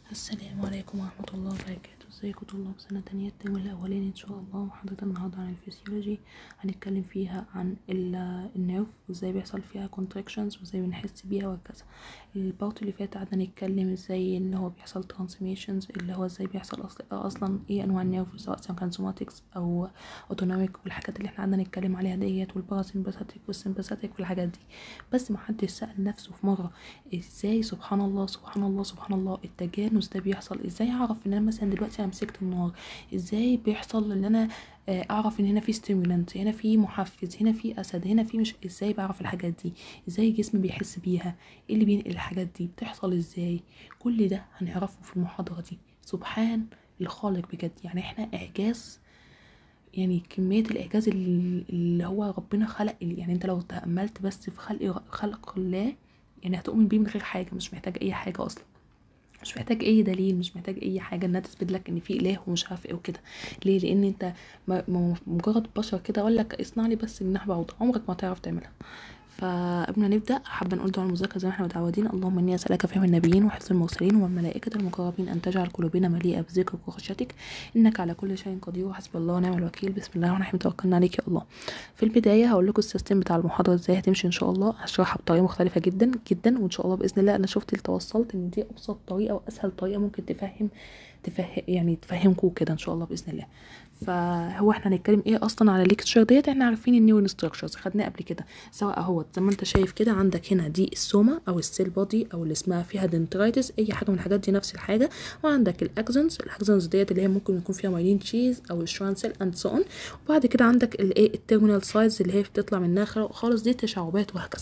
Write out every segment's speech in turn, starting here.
السلام عليكم ورحمة الله وبركاته ازيكم طلاب سنة تانية الترم الأولاني إن شاء الله محاضرة النهاردة عن الفسيولوجي هنتكلم فيها عن ال- النيرف وازاي بيحصل فيها contractions وازاي بنحس بيها وهكذا البارت اللي فات قعدنا نتكلم ازاي ان هو بيحصل transmissions اللي هو ازاي بيحصل أصل أصلا ايه أنواع النيرف سواء سواء كان سوماتكس أو اوتونوميك والحاجات اللي احنا قعدنا نتكلم عليها ديت والباراسمباثيك والسمباثيك والحاجات دي بس محدش سأل نفسه في مرة ازاي سبحان الله سبحان الله سبحان الله التجانس ده بيحصل ازاي اعرف ان انا مثلا دلوقتي انا مسكت النار ازاي بيحصل ان انا آه، اعرف ان هنا في ستيمولانت هنا في محفز هنا في اسد هنا في مش ازاي بعرف الحاجات دي ازاي الجسم بيحس بيها ايه اللي بينقل الحاجات دي بتحصل ازاي كل ده هنعرفه في المحاضرة دي سبحان الخالق بجد يعني احنا اعجاز يعني كمية الإعجاز اللي اللي هو ربنا خلق يعني أنت لو تأملت بس في خلق خلق الله يعني هتؤمن بيه من غير حاجة مش محتاج أي حاجة أصلا مش محتاج اي دليل مش محتاج اي حاجه انها تثبت لك ان في اله ومش عارف ايه وكده ليه لان انت م- م- مجرد بشر كده اقول لك اصنع لي بس جناح بعوضه عمرك ما هتعرف تعملها فقبل ما نبدا حابه نقول دعاء المذاكره زي ما احنا متعودين اللهم اني اسالك فهم النبيين وحفظ المرسلين والملائكه المقربين ان تجعل قلوبنا مليئه بذكرك وخشيتك انك على كل شيء قدير وحسب الله ونعم الوكيل بسم الله الرحمن الرحيم توكلنا عليك يا الله في البدايه هقول لكم السيستم بتاع المحاضره ازاي هتمشي ان شاء الله هشرحها بطريقه مختلفه جدا جدا وان شاء الله باذن الله انا شفت اللي توصلت ان دي ابسط طريقه واسهل طريقه ممكن تفهم تفهم يعني تفهمكم كده ان شاء الله باذن الله فهو احنا هنتكلم ايه اصلا على الليكتشر ديت احنا عارفين النيورون ستراكشرز خدناه قبل كده سواء اهو زي ما انت شايف كده عندك هنا دي السوما او السيل بودي او اللي اسمها فيها دنترايتس اي حاجه من الحاجات دي نفس الحاجه وعندك الاكزونز الاكزونز ديت اللي هي ممكن يكون فيها مايلين تشيز او الشوانسل اند سو اون وبعد كده عندك الايه التيرمينال سايز اللي هي بتطلع منها خالص دي تشعبات وهكذا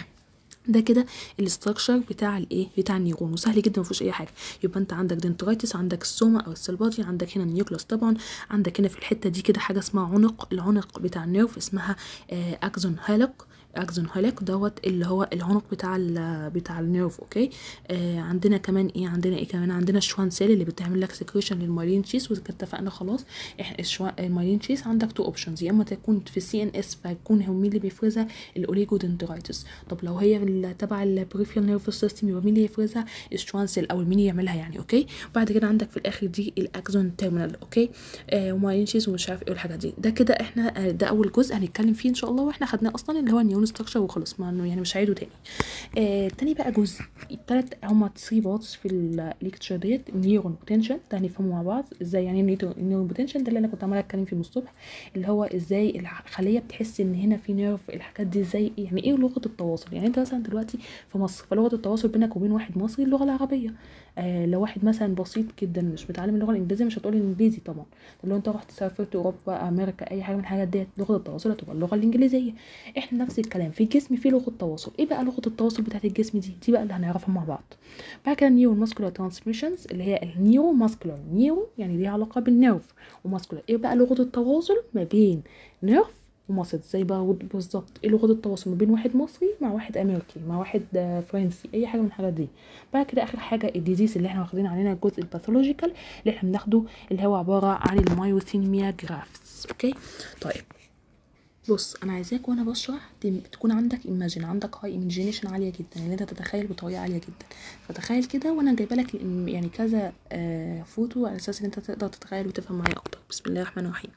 ده كده الاستراكشر بتاع الايه بتاع النيورون وسهل جدا ما فيهوش اي حاجه يبقى انت عندك دنترايتس عندك السوما او السيل بودي عندك هنا النيوكليوس طبعا عندك هنا في الحته دي كده حاجه اسمها عنق العنق بتاع النيرف اسمها آه اكزون هالك اكزون هالك دوت اللي هو العنق بتاع ال بتاع النيرف اوكي آه عندنا كمان ايه عندنا ايه كمان عندنا الشوان سيل اللي بتعمل لك سكريشن للمايلين تشيز واتفقنا خلاص احنا الشوان المايلين تشيز عندك تو اوبشنز يا اما تكون في السي ان اس فيكون هو مين اللي بيفرزها الاوليجو دنترايتس طب لو هي ال- تبع البريفيال نيرفس سيستم يبقى مين اللي يفرزها الشوان سيل او مين اللي يعملها يعني اوكي بعد كده عندك في الاخر دي الاكزون تيرمينال اوكي آه ومايلين تشيز ومش عارف ايه والحاجات دي ده كده احنا آه ده اول جزء هنتكلم فيه ان شاء الله واحنا خدناه اصلا اللي هو النيون ستراكشر وخلاص ما يعني مش هعيده تاني آه تاني بقى جزء التلات هما 3 بارتس في الليكتشر ديت نيورون بوتنشال ده هنفهمه مع بعض ازاي يعني نيورون بوتنشال ده اللي انا كنت عماله اتكلم فيه من الصبح اللي هو ازاي الخليه بتحس ان هنا في نيرف الحاجات دي ازاي يعني ايه لغه التواصل يعني انت مثلا دلوقتي في مصر فلغه التواصل بينك وبين واحد مصري اللغه العربيه آه لو واحد مثلا بسيط جدا مش متعلم اللغه الانجليزيه مش هتقول الانجليزي طبعا طب لو انت رحت سافرت اوروبا امريكا اي حاجه من الحاجات ديت لغه التواصل هتبقى اللغه الانجليزيه احنا نفس الكلام في الجسم في لغه تواصل ايه بقى لغه التواصل بتاعت الجسم دي دي بقى اللي هنعرفها مع بعض بعد كده نيورو ماسكولار ترانسميشنز اللي هي النيورو ماسكولار نيورو يعني ليها علاقه بالنيرف وماسكولار ايه بقى لغه التواصل ما بين نيرف ومصري زي بقى بالظبط ايه لغه التواصل ما بين واحد مصري مع واحد امريكي مع واحد آه، فرنسي اي حاجه من الحاجات دي بعد كده اخر حاجه الديزيز اللي احنا واخدين علينا الجزء الباثولوجيكال اللي احنا بناخده اللي هو عباره عن المايوثينيميا جرافتس اوكي طيب بص انا عايزاك وانا بشرح تم- تكون عندك ايماجين عندك هاي ايماجينيشن عاليه جدا ان انت تتخيل بطريقه عاليه جدا فتخيل كده وانا جايبه لك الإم- يعني كذا آه فوتو على اساس ان انت تقدر تتخيل وتفهم معايا اكتر بسم الله الرحمن الرحيم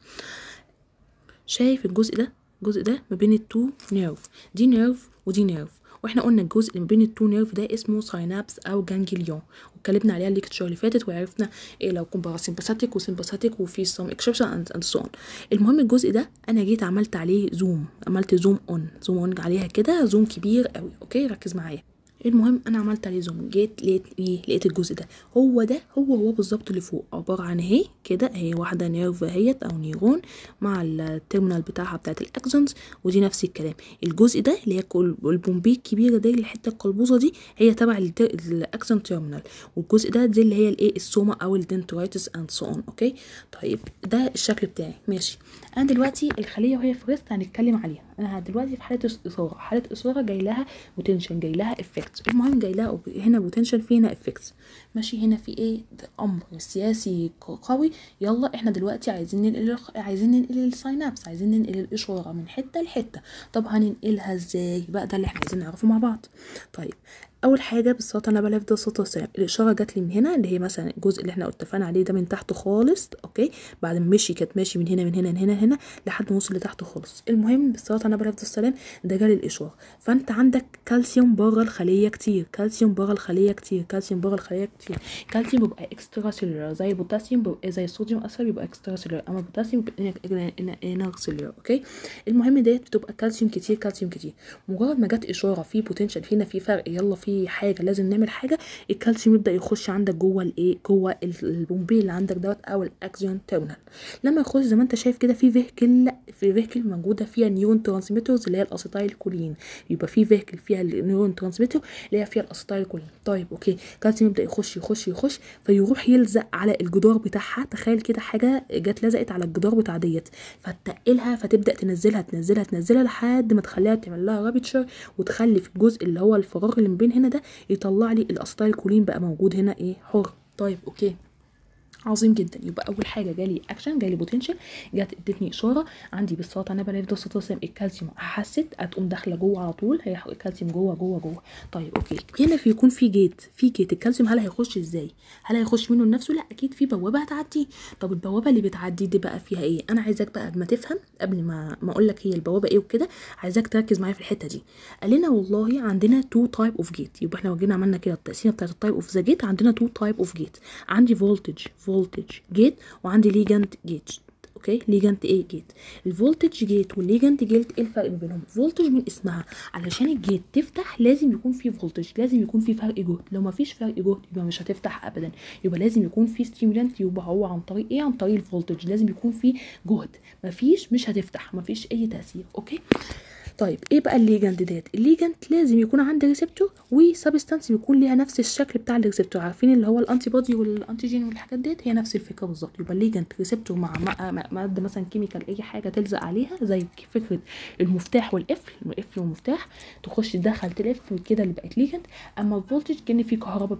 شايف الجزء ده الجزء ده ما بين التو نيرف دي نيرف ودي نيرف واحنا قلنا الجزء اللي ما بين التو نيرف ده اسمه ساينابس او جانجليون واتكلمنا عليها الليكتشر اللي فاتت وعرفنا ايه لو كون باراسمباثيك وسمباثيك وفي سم اكسبشن اند سو اون المهم الجزء ده انا جيت عملت عليه زوم عملت زوم اون زوم اون عليها كده زوم كبير قوي اوكي ركز معايا المهم انا عملت عليه زوم جيت لقيت ايه لقيت الجزء ده هو ده هو هو بالظبط اللي فوق عباره عن اهي كده اهي واحده نيرف اهيت او نيرون مع التيرمينال بتاعها بتاعت الاكسونز ودي نفس الكلام الجزء ده اللي هي كل- البومبي الكبيره دي الحته القلبوزه دي هي تبع الت- الاكسون تيرمينال والجزء ده دي اللي هي الايه السوما او الدنترايتس اند سو اون اوكي طيب ده الشكل بتاعي ماشي انا دلوقتي الخليه وهي في ريست هنتكلم عليها انا دلوقتي في حاله اثاره حاله اثاره جاي لها بوتنشال جاي لها افكت المهم جاي لها هنا بوتنشال في هنا افكت ماشي هنا في ايه ده امر سياسي ق- قوي يلا احنا دلوقتي عايزين ننقل عايزين ننقل الساينابس عايزين ننقل الاشاره من حته لحته طب هننقلها ازاي بقى ده اللي احنا عايزين نعرفه مع بعض طيب اول حاجه بالصوت انا بلف ده صوت السلام الاشاره جات لي من هنا اللي هي مثلا الجزء اللي احنا اتفقنا عليه ده من تحت خالص اوكي بعد ما مشي كانت ماشي من هنا من هنا من هنا هنا لحد ما وصل لتحت خالص المهم بالصوت انا بلف ده السلام ده جالي الاشاره فانت عندك كالسيوم بره الخليه كتير كالسيوم بره الخليه كتير كالسيوم بره الخليه كتير كالسيوم بيبقى اكسترا سيلولار زي البوتاسيوم بيبقى زي الصوديوم اسفل بيبقى اكسترا سيلولار اما البوتاسيوم بيبقى انر سيلولار اوكي المهم ديت بتبقى كالسيوم كتير كالسيوم كتير مجرد ما جت اشاره في بوتنشال هنا في فرق يلا في حاجه لازم نعمل حاجه الكالسيوم يبدا يخش عندك جوه الايه جوه البومبي اللي عندك دوت او الاكسيون تيرمينال لما يخش زي ما انت شايف كده في فيهكل في فيهكل موجوده فيها نيون ترانسميترز اللي هي الاسيتايل كولين يبقى في فيهكل فيها النيون ترانسميتر اللي هي فيها الاسيتايل كولين طيب اوكي الكالسيوم يبدا يخش يخش يخش فيروح يلزق على الجدار بتاعها تخيل كده حاجه جت لزقت على الجدار بتاع ديت فتقلها فتبدا تنزلها تنزلها تنزلها لحد ما تخليها تعمل لها رابتشر وتخلي في الجزء اللي هو الفراغ اللي ما بين هنا ده يطلع لي الاسيتايل كولين بقى موجود هنا ايه حر طيب اوكي عظيم جدا يبقى اول حاجه جالي اكشن جالي بوتنشال جت ادتني اشاره عندي بالصوت انا بلاقي ده صوت الكالسيوم حست هتقوم داخله جوه على طول هي الكالسيوم جوه جوه جوه طيب اوكي هنا في يكون في جيت في جيت الكالسيوم هل هيخش ازاي هل هيخش منه لنفسه لا اكيد في بوابه هتعدي طب البوابه اللي بتعدي دي بقى فيها ايه انا عايزاك بقى ما تفهم قبل ما ما اقول لك هي البوابه ايه وكده عايزاك تركز معايا في الحته دي قال لنا والله عندنا تو تايب اوف جيت يبقى احنا لو جينا عملنا كده التقسيمه بتاعت التايب اوف ذا جيت عندنا تو تايب اوف جيت عندي فولتج فولتج جيت وعندي ليجند جيت اوكي ليجند ايه جيت الفولتج جيت والليجند جيت ايه الفرق ما بينهم فولتج من اسمها علشان الجيت تفتح لازم يكون في فولتج لازم يكون في فرق جهد لو ما فيش فرق جهد يبقى مش هتفتح ابدا يبقى لازم يكون في ستيمولانت يبقى هو عن طريق ايه عن طريق الفولتج لازم يكون في جهد ما فيش مش هتفتح ما فيش اي تاثير اوكي طيب ايه بقى الليجند ديت الليجند لازم يكون عند ريسبتور وسبستانس يكون ليها نفس الشكل بتاع الريسبتور عارفين اللي هو الانتي بودي والانتيجين والحاجات ديت هي نفس الفكره بالظبط يبقى الليجند ريسبتور مع ماده مثلا كيميكال اي حاجه تلزق عليها زي فكره المفتاح والقفل القفل والمفتاح تخش تدخل تلف كده اللي بقت ليجند اما الفولتج كان في كهرباء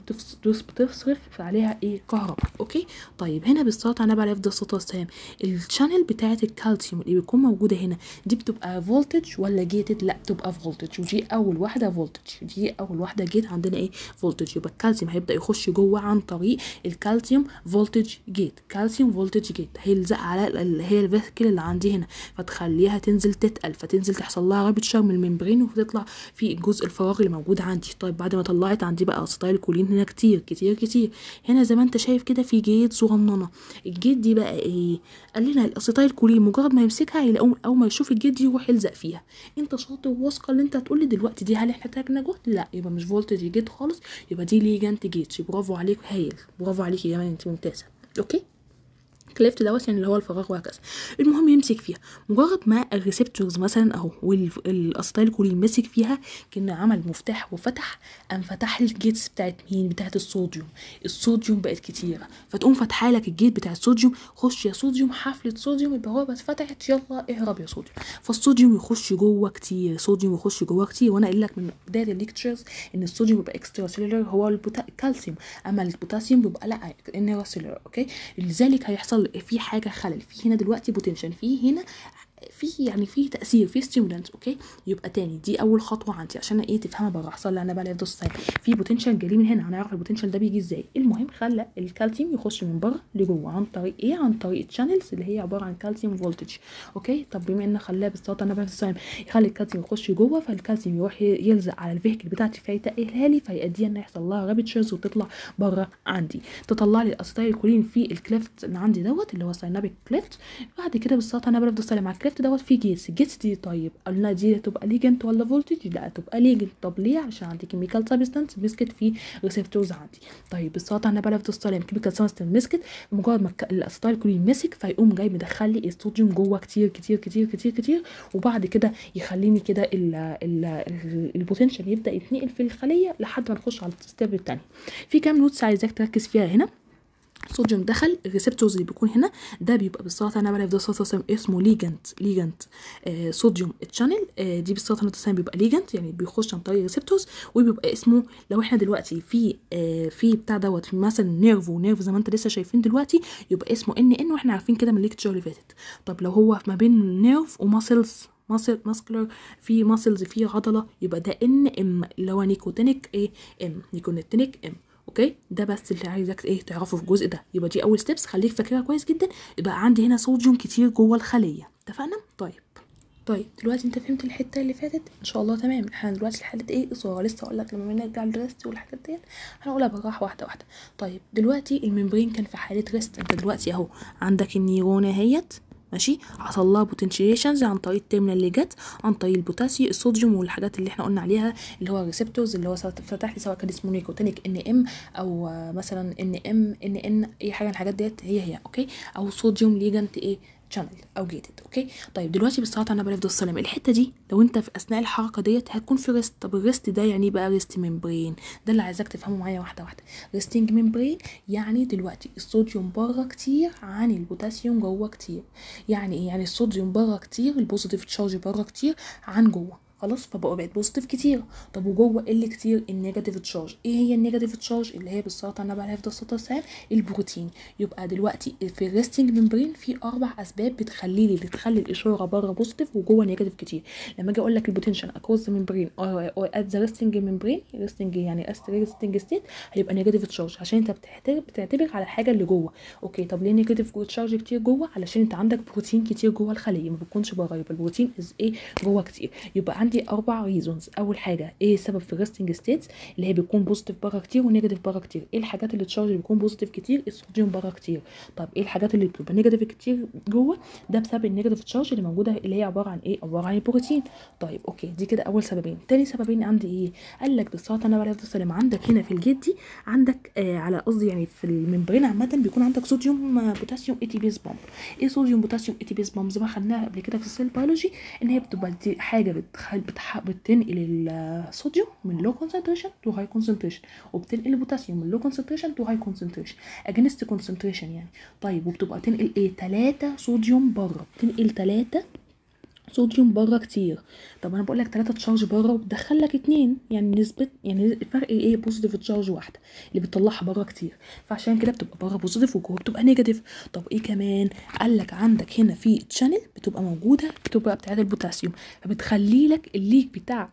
بتصرف عليها ايه كهرباء اوكي طيب هنا بالصوت انا بقى ده الصوت والسلام الشانل بتاعه الكالسيوم اللي بيكون موجوده هنا دي بتبقى فولتج ولا جيتد لا تبقى فولتج ودي اول واحده فولتج دي اول واحده جيت عندنا ايه فولتج يبقى الكالسيوم هيبدا يخش جوه عن طريق الكالسيوم فولتج جيت كالسيوم فولتج جيت هيلزق على اللي هي الفيسكل اللي عندي هنا فتخليها تنزل تتقل فتنزل تحصل لها رابتشر من الممبرين وتطلع في الجزء الفراغ اللي موجود عندي طيب بعد ما طلعت عندي بقى اسيتايل كولين هنا كتير كتير كتير هنا زي ما انت شايف كده في جيت صغننه الجيت دي بقى ايه قال لنا الاسيتايل كولين مجرد ما يمسكها يلاقوه اول ما يشوف الجيت دي يروح يلزق فيها انت شاطر واثقه اللي انت هتقول لي دلوقتي دي هل احنا احتاجنا جهد لا يبقى مش فولتج جيت خالص يبقى دي ليجنت جيت برافو عليك هايل برافو عليكي يا مان انت ممتازه اوكي كليفت دوت يعني اللي هو الفراغ وهكذا المهم يمسك فيها مجرد ما الريسبتورز مثلا اهو والاسيتايل كولين مسك فيها كان عمل مفتاح وفتح قام فتح لي الجيتس بتاعت مين بتاعت الصوديوم الصوديوم بقت كتيره فتقوم فاتحه لك الجيت بتاع الصوديوم خش يا صوديوم حفله صوديوم البوابه اتفتحت يلا اهرب يا صوديوم فالصوديوم يخش جوه كتير صوديوم يخش جوه كتير وانا قايل لك من بدايه الليكتشرز ان الصوديوم بيبقى اكسترا سيلولر هو البوتا... الكالسيوم اما البوتاسيوم بيبقى لا انرا سيلولر اوكي لذلك هيحصل في حاجه خلل في هنا دلوقتي بوتنشال في هنا في يعني في تاثير في ستيمولانت اوكي يبقى تاني دي اول خطوه عندي عشان ايه تفهمها بره حصل انا بقى دوس في بوتنشال جالي من هنا هنعرف البوتنشال ده بيجي ازاي المهم خلى الكالسيوم يخش من بره لجوه عن طريق ايه عن طريق الشانلز اللي هي عباره عن كالسيوم فولتج اوكي طب بما ان خلاه بالصوت انا بقى يخلي الكالسيوم يخش جوه فالكالسيوم يروح يلزق على الفيهكل بتاعتي فيتقلها لي فيأديها ان يحصل لها رابتشرز وتطلع بره عندي تطلع لي الاسيتايل كولين في الكليفت اللي عندي دوت اللي هو ساينابيك كليفت بعد كده بالصوت انا بفضل سالم على الكليفت دوت في جيتس الجيتس دي طيب قلنا دي تبقى ليجنت ولا فولتج لا تبقى ليجنت طب ليه علشان عندي كيميكال سبستانس مسكت في ريسبتورز عندي طيب بالصوت انا بلف السلام كيميكال سبستانس مسكت مجرد ما الاسيتايل كولين مسك فيقوم جاي مدخل لي الصوديوم جوه كتير كتير كتير كتير كتير وبعد كده يخليني كده البوتنشال يبدا يتنقل في الخليه لحد ما نخش على الستيب الثاني في كام نوتس عايزاك تركز فيها هنا صوديوم دخل الريسبتورز اللي بيكون هنا ده بيبقى بالسلطه انا بلاقي في ده سلطه اسمه ليجنت ليجنت آه صوديوم تشانل آه دي بالسلطه انا بيبقى ليجنت يعني بيخش عن طريق الريسبتورز وبيبقى اسمه لو احنا دلوقتي في آه في بتاع دوت مثلا نيرف ونيرف زي ما انت لسه شايفين دلوقتي يبقى اسمه ان ان واحنا عارفين كده من الليكتشر اللي فاتت طب لو هو ما بين نيرف وماسلز ماسل ماسكولار في ماسلز في عضله يبقى ده ان ام اللي هو نيكوتينيك ايه ام نيكوتينيك ام اوكي ده بس اللي عايزك ايه تعرفه في الجزء ده يبقى دي اول ستيبس خليك فاكرها كويس جدا يبقى عندي هنا صوديوم كتير جوه الخليه اتفقنا طيب طيب دلوقتي انت فهمت الحته اللي فاتت ان شاء الله تمام احنا دلوقتي الحاله ايه صغيره لسه اقول لك لما نرجع للريست والحاجات ديت هنقولها بالراحه واحده واحده طيب دلوقتي الممبرين كان في حاله ريست انت دلوقتي اهو عندك النيرونه اهيت ماشي حصل لها بوتنشيشنز عن طريق التيرمينال اللي جت عن طريق البوتاسيوم الصوديوم والحاجات اللي احنا قلنا عليها اللي هو الريسبتورز اللي هو فتح لي سواء كان اسمه نيكوتينيك ان ام او مثلا ان ام ان ان اي حاجه من الحاجات ديت هي هي اوكي او صوديوم ليجنت ايه شانل او جيتد اوكي طيب دلوقتي بالصلاه على النبي السلام الحته دي لو انت في اثناء الحركه ديت هتكون في ريست طب الريست ده يعني بقى ريست ممبرين ده اللي عايزاك تفهمه معايا واحده واحده ريستنج ممبرين يعني دلوقتي الصوديوم بره كتير عن البوتاسيوم جوه كتير يعني ايه يعني الصوديوم بره كتير البوزيتيف تشارج بره كتير عن جوه خلاص فبقوا بقت بوزيتيف كتير طب وجوه ايه اللي كتير النيجاتيف تشارج ايه هي النيجاتيف تشارج اللي هي بالصلاه على النبي عليه الصلاه والسلام البروتين يبقى دلوقتي في الريستنج ممبرين في اربع اسباب بتخلي لي بتخلي الاشاره بره بوزيتيف وجوه نيجاتيف كتير لما اجي اقول لك البوتنشال اكروس ذا ممبرين او ات ذا ريستنج ممبرين ريستنج يعني ريستنج ستيت هيبقى نيجاتيف تشارج عشان انت بتعتبر بتعتبر على الحاجه اللي جوه اوكي طب ليه نيجاتيف تشارج كتير جوه علشان انت عندك بروتين كتير جوه الخليه ما بتكونش بره يبقى البروتين از ايه جوه كتير يبقى عندي اربع ريزونز اول حاجه ايه السبب في الريستنج ستيتس اللي هي بيكون بوزيتيف بره كتير ونيجاتيف بره كتير ايه الحاجات اللي تشارج بيكون بوزيتيف كتير الصوديوم بره كتير طب ايه الحاجات اللي بتبقى نيجاتيف كتير جوه ده بسبب النيجاتيف تشارج اللي موجوده اللي هي عباره عن ايه عباره عن البروتين طيب اوكي دي كده اول سببين تاني سببين عندي ايه قال لك بالصلاه على النبي عليه السلام عندك هنا في الجيت دي عندك آه على قصدي يعني في الممبرين عامه بيكون عندك صوديوم آه بوتاسيوم اي تي بيز بامب ايه صوديوم بوتاسيوم اي تي بيز بامب زي ما خدناها قبل كده في السيل بيولوجي ان هي بتبقى دي حاجه بتخل بتح... بتنقل الصوديوم من لو كونسنتريشن تو هاي كونسنتريشن وبتنقل البوتاسيوم من لو كونسنتريشن تو هاي كونسنتريشن اجينست كونسنتريشن يعني طيب وبتبقى تنقل ايه 3 صوديوم بره بتنقل 3 صوديوم بره كتير طب انا بقول لك 3 تشارج بره وبتدخل لك 2 يعني نسبه يعني الفرق ايه بوزيتيف تشارج واحده اللي بتطلعها بره كتير فعشان كده بتبقى بره بوزيتيف وجوه بتبقى نيجاتيف طب ايه كمان قال لك عندك هنا في تشانل بتبقى موجوده بتبقى بتاعت البوتاسيوم فبتخلي لك الليك بتاع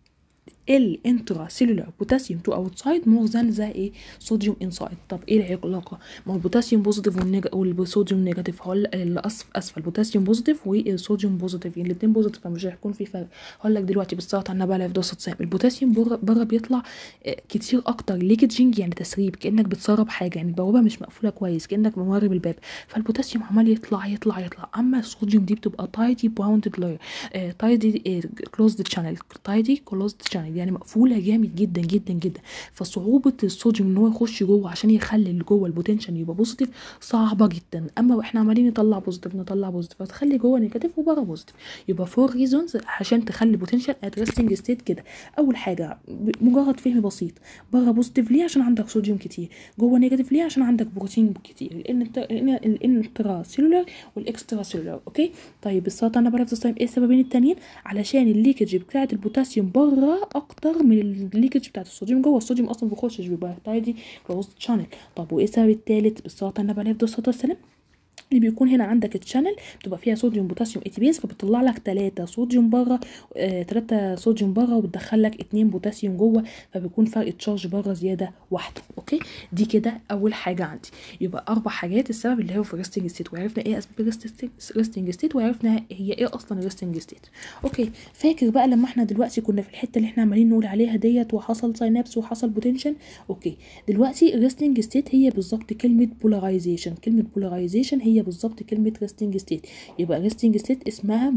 الانترا سيلولار بوتاسيوم تو اوتسايد مور ذان ذا ايه صوديوم انسايد طب ايه العلاقه ما هو البوتاسيوم بوزيتيف والصوديوم نيجاتيف هقول الاسفل اسفل البوتاسيوم بوزيتيف والصوديوم بوزيتيف يعني الاثنين بوزيتيف فمش هيكون في فرق هقول لك دلوقتي بالصلاه على النبي عليه الصلاه والسلام البوتاسيوم بره, بره بيطلع كتير اكتر ليكجينج يعني تسريب كانك بتسرب حاجه يعني البوابه مش مقفوله كويس كانك مورب الباب فالبوتاسيوم عمال يطلع يطلع يطلع اما الصوديوم دي بتبقى تايدي باوندد لاير تايدي كلوزد شانل تايدي كلوزد شانل يعني مقفوله جامد جدا جدا جدا فصعوبه الصوديوم ان هو يخش جوه عشان يخلي اللي جوه البوتنشال يبقى بوزيتيف صعبه جدا اما واحنا عمالين نطلع بوزيتيف نطلع بوزيتيف فتخلي جوه نيجاتيف وبره بوزيتيف يبقى فور ريزونز عشان تخلي البوتنشال ات ريستنج ستيت كده اول حاجه مجرد فهم بسيط بره بوزيتيف ليه عشان عندك صوديوم كتير جوه نيجاتيف ليه عشان عندك بروتين كتير الانترا سيلولار والاكسترا سيلولار اوكي طيب الصلاه على النبي عليه ايه السببين التانيين علشان الليكج بتاعه البوتاسيوم بره اكتر من الليكج بتاعت الصوديوم جوه الصوديوم اصلا ما بيخشش بيبقى تايدي كلوزد شانل طب وايه السبب التالت بالصلاه على النبي عليه الصلاه والسلام اللي بيكون هنا عندك الشانل بتبقى فيها صوديوم بوتاسيوم اي تي بيز فبتطلع لك 3 صوديوم بره 3 آه صوديوم بره وبتدخل لك 2 بوتاسيوم جوه فبيكون فرق تشارج بره زياده واحده اوكي دي كده اول حاجه عندي يبقى اربع حاجات السبب اللي هو في الريستنج ستيت وعرفنا ايه اسباب الريستنج ستيت وعرفنا هي ايه اصلا الريستنج ستيت اوكي فاكر بقى لما احنا دلوقتي كنا في الحته اللي احنا عمالين نقول عليها ديت وحصل ساينابس وحصل بوتنشن اوكي دلوقتي الريستنج ستيت هي بالظبط كلمه بولاريزيشن كلمه بولاريزيشن هي بالظبط كلمة resting state يبقى resting state اسمها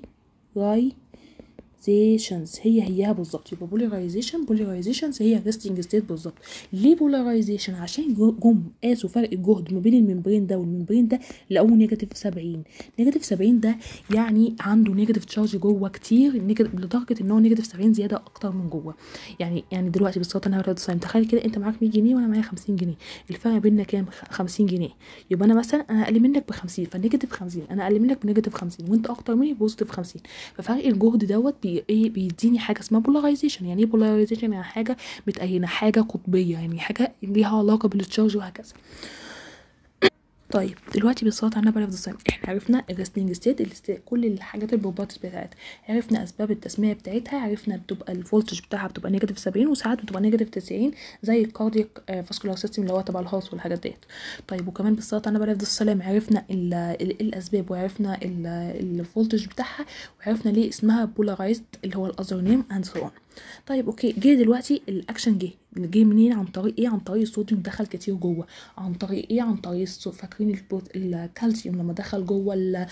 بوليرايزيشنز هي هيها بالظبط يبقى بوليرايزيشن بوليرايزيشنز هي resting state بالظبط ليه بوليرايزيشن عشان جم قاسوا فرق الجهد ما بين الممبرين ده والممبرين ده لقوه نيجاتيف 70 نيجاتيف 70 ده يعني عنده نيجاتيف تشارج جوه كتير لدرجه ان هو نيجاتيف 70 زياده اكتر من جوه يعني يعني دلوقتي بالظبط انا هقول تخيل كده انت معاك 100 جنيه وانا معايا 50 جنيه الفرق بيننا كام 50 جنيه يبقى انا مثلا انا اقل منك ب 50 فنيجاتيف 50 انا اقل منك بنيجاتيف 50 وانت اكتر مني بوزيتيف 50 ففرق الجهد دوت بي ايه بيديني حاجه اسمها بولاريزيشن يعني ايه بولاريزيشن يعني حاجه متأينه حاجه قطبيه يعني حاجه ليها علاقه بالتشارج وهكذا طيب دلوقتي بالصلاه على النبي عليه الصلاه والسلام احنا عرفنا الريستنج ستيت كل الحاجات البروبرتيز بتاعتها عرفنا اسباب التسميه بتاعتها عرفنا بتبقى الفولتج بتاعها بتبقى نيجاتيف 70 وساعات بتبقى نيجاتيف 90 زي الكاردياك فاسكولار سيستم اللي هو تبع الهارت والحاجات ديت طيب وكمان بالصلاه على النبي عليه الصلاه والسلام عرفنا ال ال الاسباب وعرفنا الفولتج بتاعها وعرفنا ليه اسمها بولارايزد اللي هو الاذر نيم اند سو اون طيب اوكي جه دلوقتي الاكشن جه اللي جه منين عن طريق ايه عن طريق الصوديوم دخل كتير جوه عن طريق ايه عن طريق فاكرين البوت... الكالسيوم لما دخل جوه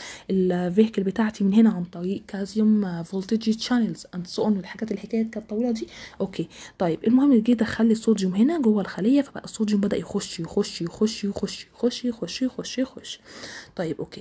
الفيهكل بتاعتي من هنا عن طريق كالسيوم فولتج تشانلز اند سو اون والحاجات الحكايه كانت طويله دي اوكي طيب المهم جه دخل لي الصوديوم هنا جوه الخليه فبقى الصوديوم بدا يخش يخش يخش يخش يخش يخش يخش يخش طيب اوكي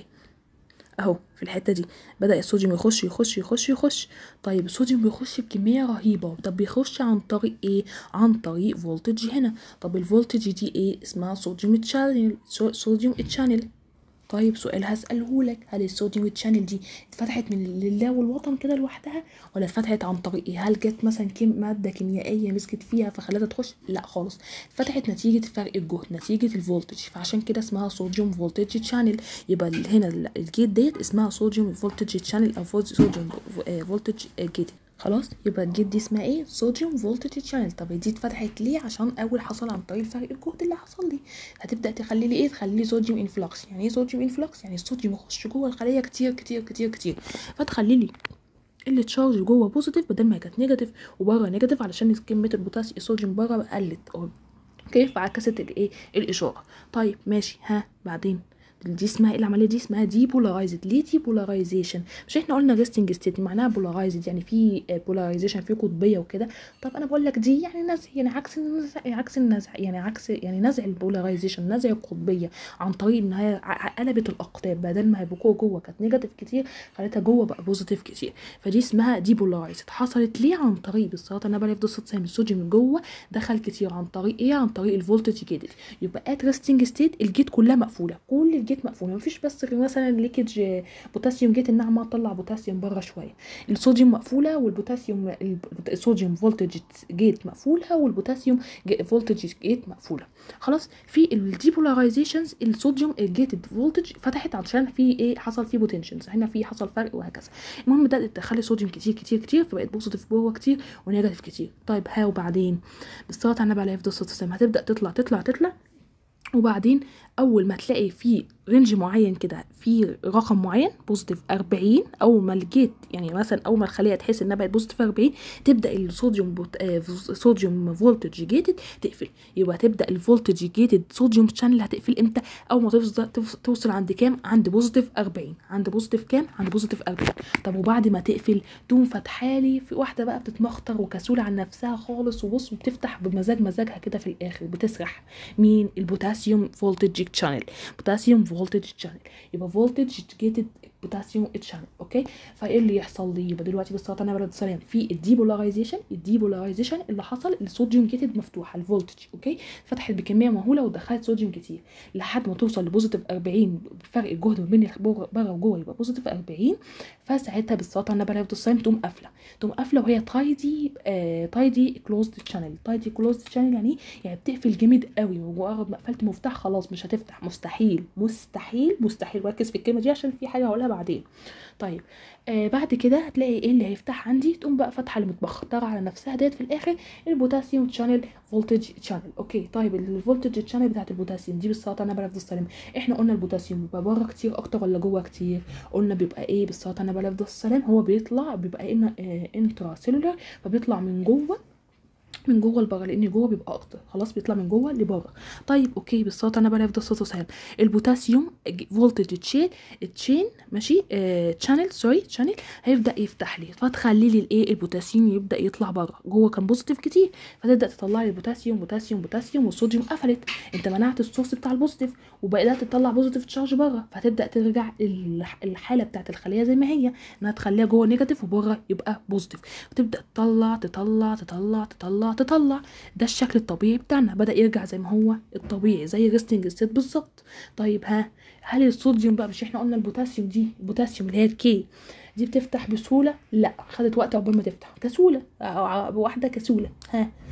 اهو في الحته دي بدا الصوديوم يخش يخش يخش يخش طيب الصوديوم بيخش بكميه رهيبه طب بيخش عن طريق ايه عن طريق فولتج هنا طب الفولتج دي ايه اسمها صوديوم تشانل صوديوم تشانل طيب سؤال هسأله لك هل الصوديوم تشانل دي اتفتحت من لله والوطن كده لوحدها ولا اتفتحت عن طريق ايه هل جت مثلا كم ماده كيميائيه مسكت فيها فخلتها تخش لا خالص اتفتحت نتيجه فرق الجهد نتيجه الفولتج فعشان كده اسمها صوديوم فولتج تشانل يبقى هنا الجيت ديت اسمها صوديوم فولتج تشانل او صوديوم فولتج جيت خلاص يبقى الجيت دي اسمها ايه صوديوم فولتج شانل طب دي اتفتحت ليه عشان اول حصل عن طريق فرق الجهد اللي حصل لي هتبدا تخلي لي ايه تخلي لي صوديوم انفلوكس يعني ايه صوديوم انفلوكس يعني الصوديوم يخش جوه الخليه كتير كتير كتير كتير فتخلي لي اللي تشارج جوه بوزيتيف بدل ما كانت نيجاتيف وبره نيجاتيف علشان كميه البوتاسيوم الصوديوم بره قلت اوكي فعكست الايه الاشاره طيب ماشي ها بعدين دي اسمها ايه العمليه دي اسمها دي بولارايزد ليه دي بولارايزيشن مش احنا قلنا ريستنج ستيت معناها بولارايزد يعني في بولارايزيشن في قطبيه وكده طب انا بقول لك دي يعني نزع يعني عكس النزع عكس النزع يعني عكس يعني نزع البولارايزيشن نزع القطبيه عن طريق ان هي قلبت الاقطاب بدل ما هي جوه جوه كانت نيجاتيف كتير خلتها جوه بقى بوزيتيف كتير فدي اسمها دي بولارايزد حصلت ليه عن طريق بالصلاه انا بلاقي في سام الصوديوم جوه دخل كتير عن طريق ايه عن طريق الفولتج جيتد يبقى ات ريستنج ستيت الجيت كلها مقفوله كل الجيت مقفوله مفيش بس غير مثلا ليكج بوتاسيوم جيت انها ما تطلع بوتاسيوم بره شويه الصوديوم مقفوله والبوتاسيوم الصوديوم فولتج جيت مقفوله والبوتاسيوم فولتج جيت مقفوله خلاص في الديبولاريزيشنز الصوديوم الجيتد فولتج فتحت عشان في ايه حصل فيه بوتنشنز هنا في حصل فرق وهكذا المهم بدات تدخلي صوديوم كتير كتير كتير فبقت بوزيتيف جوه كتير ونيجاتيف كتير طيب ها وبعدين بالصلاه على النبي عليه الصلاه والسلام هتبدا تطلع تطلع تطلع وبعدين اول ما تلاقي في رينج معين كده في رقم معين بوزيتيف 40 اول ما الجيت يعني مثلا اول ما الخليه تحس انها بقت بوزيتيف 40 تبدا الصوديوم بوت... آه صوديوم فولتج جيتد تقفل يبقى تبدا الفولتج جيتد صوديوم شانل هتقفل امتى اول ما توصل توصل عند كام عند بوزيتيف 40 عند بوزيتيف كام عند بوزيتيف 40 طب وبعد ما تقفل تقوم فاتحالي في واحده بقى بتتمخطر وكسوله عن نفسها خالص وبص وبتفتح بمزاج مزاجها كده في الاخر بتسرح مين البوتاسيوم فولتج شانل بوتاسيوم فولتج شانل يبقى فولتج جيتد بوتاسيوم شانل اوكي فايه اللي يحصل لي يبقى دلوقتي بالصلاه على النبي السلام في الديبولاريزيشن الديبولاريزيشن اللي حصل الصوديوم جيتد مفتوحه الفولتج اوكي فتحت بكميه مهوله ودخلت صوديوم كتير لحد ما توصل لبوزيتيف 40 بفرق الجهد ما بين بره وجوه يبقى بوزيتيف 40 فساعتها بالصلاه على النبي السلام تقوم قافله تقوم قافله وهي تايدي آه تايدي كلوزد شانل تايدي كلوزد شانل يعني يعني بتقفل جامد قوي ومجرد ما قفلت مفتاح خلاص مش هتفتح مستحيل مستحيل مستحيل ركز في الكلمه دي عشان في حاجه هقولها بعدين طيب آه بعد كده هتلاقي ايه اللي هيفتح عندي تقوم بقى فاتحه اللي متبختره على نفسها ديت في الاخر البوتاسيوم شانل فولتج شانل اوكي طيب الفولتج شانل بتاعت البوتاسيوم دي بالصلاه على النبي السلام احنا قلنا البوتاسيوم بيبقى بره كتير اكتر ولا جوه كتير قلنا بيبقى ايه بالصلاه على النبي السلام هو بيطلع بيبقى إن آه انترا سيلولر فبيطلع من جوه من جوه لبره لان جوه بيبقى اكتر خلاص بيطلع من جوه لبره طيب اوكي بالصلاه انا بلاقي في الصوت وسهل البوتاسيوم فولتج تشين تشين ماشي تشانل سوري تشانل هيبدا يفتح لي فتخلي لي الايه البوتاسيوم يبدا يطلع بره جوه كان بوزيتيف كتير فتبدا تطلع لي البوتاسيوم بوتاسيوم بوتاسيوم والصوديوم قفلت انت منعت السورس بتاع البوزيتيف وبدات تطلع بوزيتيف تشارج بره فتبدا ترجع الحاله بتاعت الخليه زي ما هي انها تخليها جوه نيجاتيف وبره يبقى بوزيتيف وتبدا تطلع تطلع تطلع تطلع تطلع ده الشكل الطبيعي بتاعنا بدا يرجع زي ما هو الطبيعي زي الريستنج ستيت بالظبط طيب ها هل الصوديوم بقى مش احنا قلنا البوتاسيوم دي البوتاسيوم اللي هي الكي دي بتفتح بسهوله لا خدت وقت عقبال ما تفتح كسوله واحده كسوله ها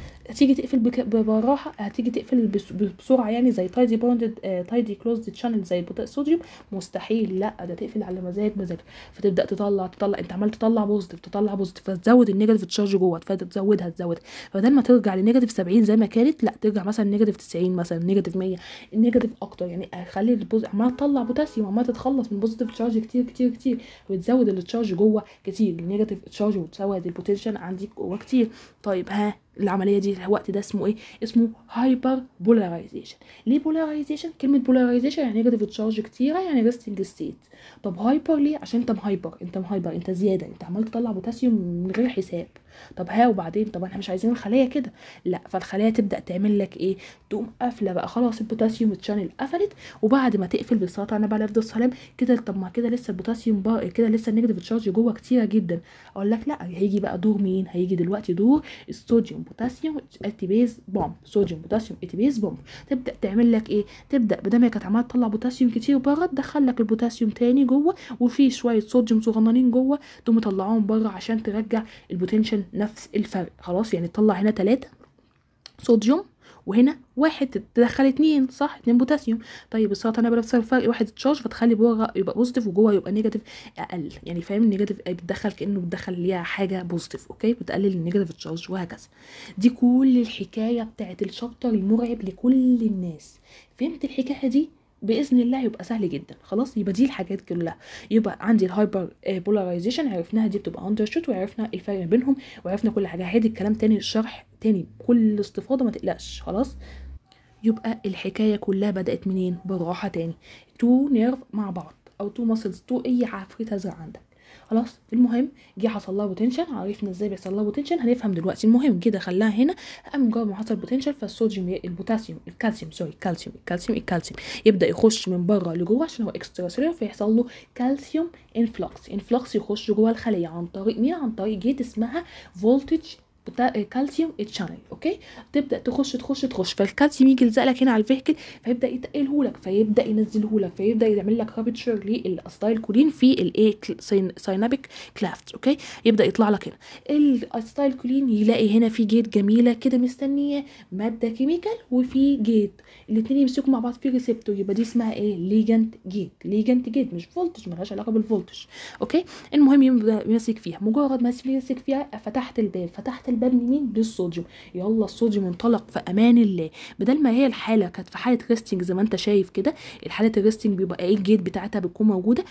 هتيجي تقفل بك- براحه هتيجي تقفل بس- بسرعه يعني زي تايدي بوندد تايدي كلوزد شانل زي الصوديوم مستحيل لا ده تقفل على مزاج مزاج فتبدا تطلع تطلع انت عمال تطلع بوزيتيف تطلع بوزيتيف فتزود النيجاتيف تشارج جوه فتزودها تزودها فبدل ما ترجع لنيجاتيف 70 زي ما كانت لا ترجع مثلا نيجاتيف 90 مثلا نيجاتيف 100 النيجاتيف اكتر يعني خلي البوز عمال تطلع بوتاسيوم عمال تتخلص من بوزيتيف تشارج كتير كتير كتير وتزود التشارج جوه كتير النيجاتيف تشارج وتزود البوتنشال عندك جوه كتير طيب ها العمليه دي الوقت ده اسمه ايه اسمه هايبر بولاريزيشن ليه بولاريزيشن كلمه بولاريزيشن يعني نيجاتيف تشارج كتيره يعني ريستنج ستيت طب هايبر ليه عشان انت مهايبر انت مهايبر انت زياده انت عمال تطلع بوتاسيوم من غير حساب طب ها وبعدين طب احنا مش عايزين الخلايا كده لا فالخلايا تبدا تعمل لك ايه تقوم قافله بقى خلاص البوتاسيوم تشانل قفلت وبعد ما تقفل بالصلاه على النبي عليه السلام كده طب ما كده لسه البوتاسيوم بار كده لسه النيجاتيف تشارج جوه كتيره جدا اقول لك لا هيجي بقى دور مين هيجي دلوقتي دور الصوديوم بوتاسيوم اتيبيز بومب صوديوم بوتاسيوم اتيبيز بومب تبدا تعمل لك ايه تبدا بدل ما هي كانت عماله تطلع بوتاسيوم كتير بره تدخل لك البوتاسيوم تاني جوه وفي شويه صوديوم صغننين جوه تقوم مطلعهم بره عشان ترجع البوتنشال نفس الفرق خلاص يعني تطلع هنا ثلاثة صوديوم وهنا واحد تدخل اتنين صح اتنين بوتاسيوم طيب السلطه انا بنفس الفرق واحد تشارج فتخلي بره يبقى بوزيتيف وجوه يبقى نيجاتيف اقل يعني فاهم النيجاتيف بتدخل كانه بتدخل ليها حاجه بوزيتيف اوكي بتقلل النيجاتيف تشارج وهكذا دي كل الحكايه بتاعت الشابتر المرعب لكل الناس فهمت الحكايه دي باذن الله يبقى سهل جدا خلاص يبقى دي الحاجات كلها يبقى عندي الهايبر بولاريزيشن عرفناها دي بتبقى اندر شوت وعرفنا الفرق بينهم وعرفنا كل حاجه هادي الكلام تاني الشرح تاني بكل استفاضه ما تقلقش خلاص يبقى الحكايه كلها بدات منين بالراحه تاني تو نيرف مع بعض او تو ماسلز تو اي عفريت ازرق عندك خلاص المهم جه حصل لها بوتنشال عرفنا ازاي بيحصل لها بوتنشال هنفهم دلوقتي المهم كده خلاها هنا قام مجرد ما حصل بوتنشال فالصوديوم ي- البوتاسيوم الكالسيوم سوري الكالسيوم الكالسيوم الكالسيوم يبدا يخش من بره لجوه عشان هو اكسترا سيلولر فيحصل له كالسيوم انفلوكس انفلوكس يخش جوه الخليه عن طريق مين عن طريق جيت اسمها فولتج كالسيوم تشانل اوكي تبدا تخش تخش تخش فالكالسيوم يجي يلزق لك هنا على الفيهكل فيبدا يتقله لك فيبدا ينزله لك فيبدا يعمل لك رابتشر للاستايل كولين في الايه ساينابيك كلافت اوكي يبدا يطلع لك هنا الاستايل كولين يلاقي هنا في جيت جميله كده مستنيه ماده كيميكال وفي جيت الاثنين يمسكوا مع بعض في ريسبتور يبقى دي اسمها ايه ليجنت جيت ليجنت جيت مش فولتج ملهاش علاقه بالفولتج اوكي المهم يبدا يمسك فيها مجرد ما يمسك فيها فتحت الباب فتحت الباب لمين للصوديوم يلا الصوديوم انطلق في امان الله بدل ما هي الحاله كانت في حاله ريستنج زي ما انت شايف كده الحاله الريستنج بيبقى ايه الجيت بتاعتها بتكون موجوده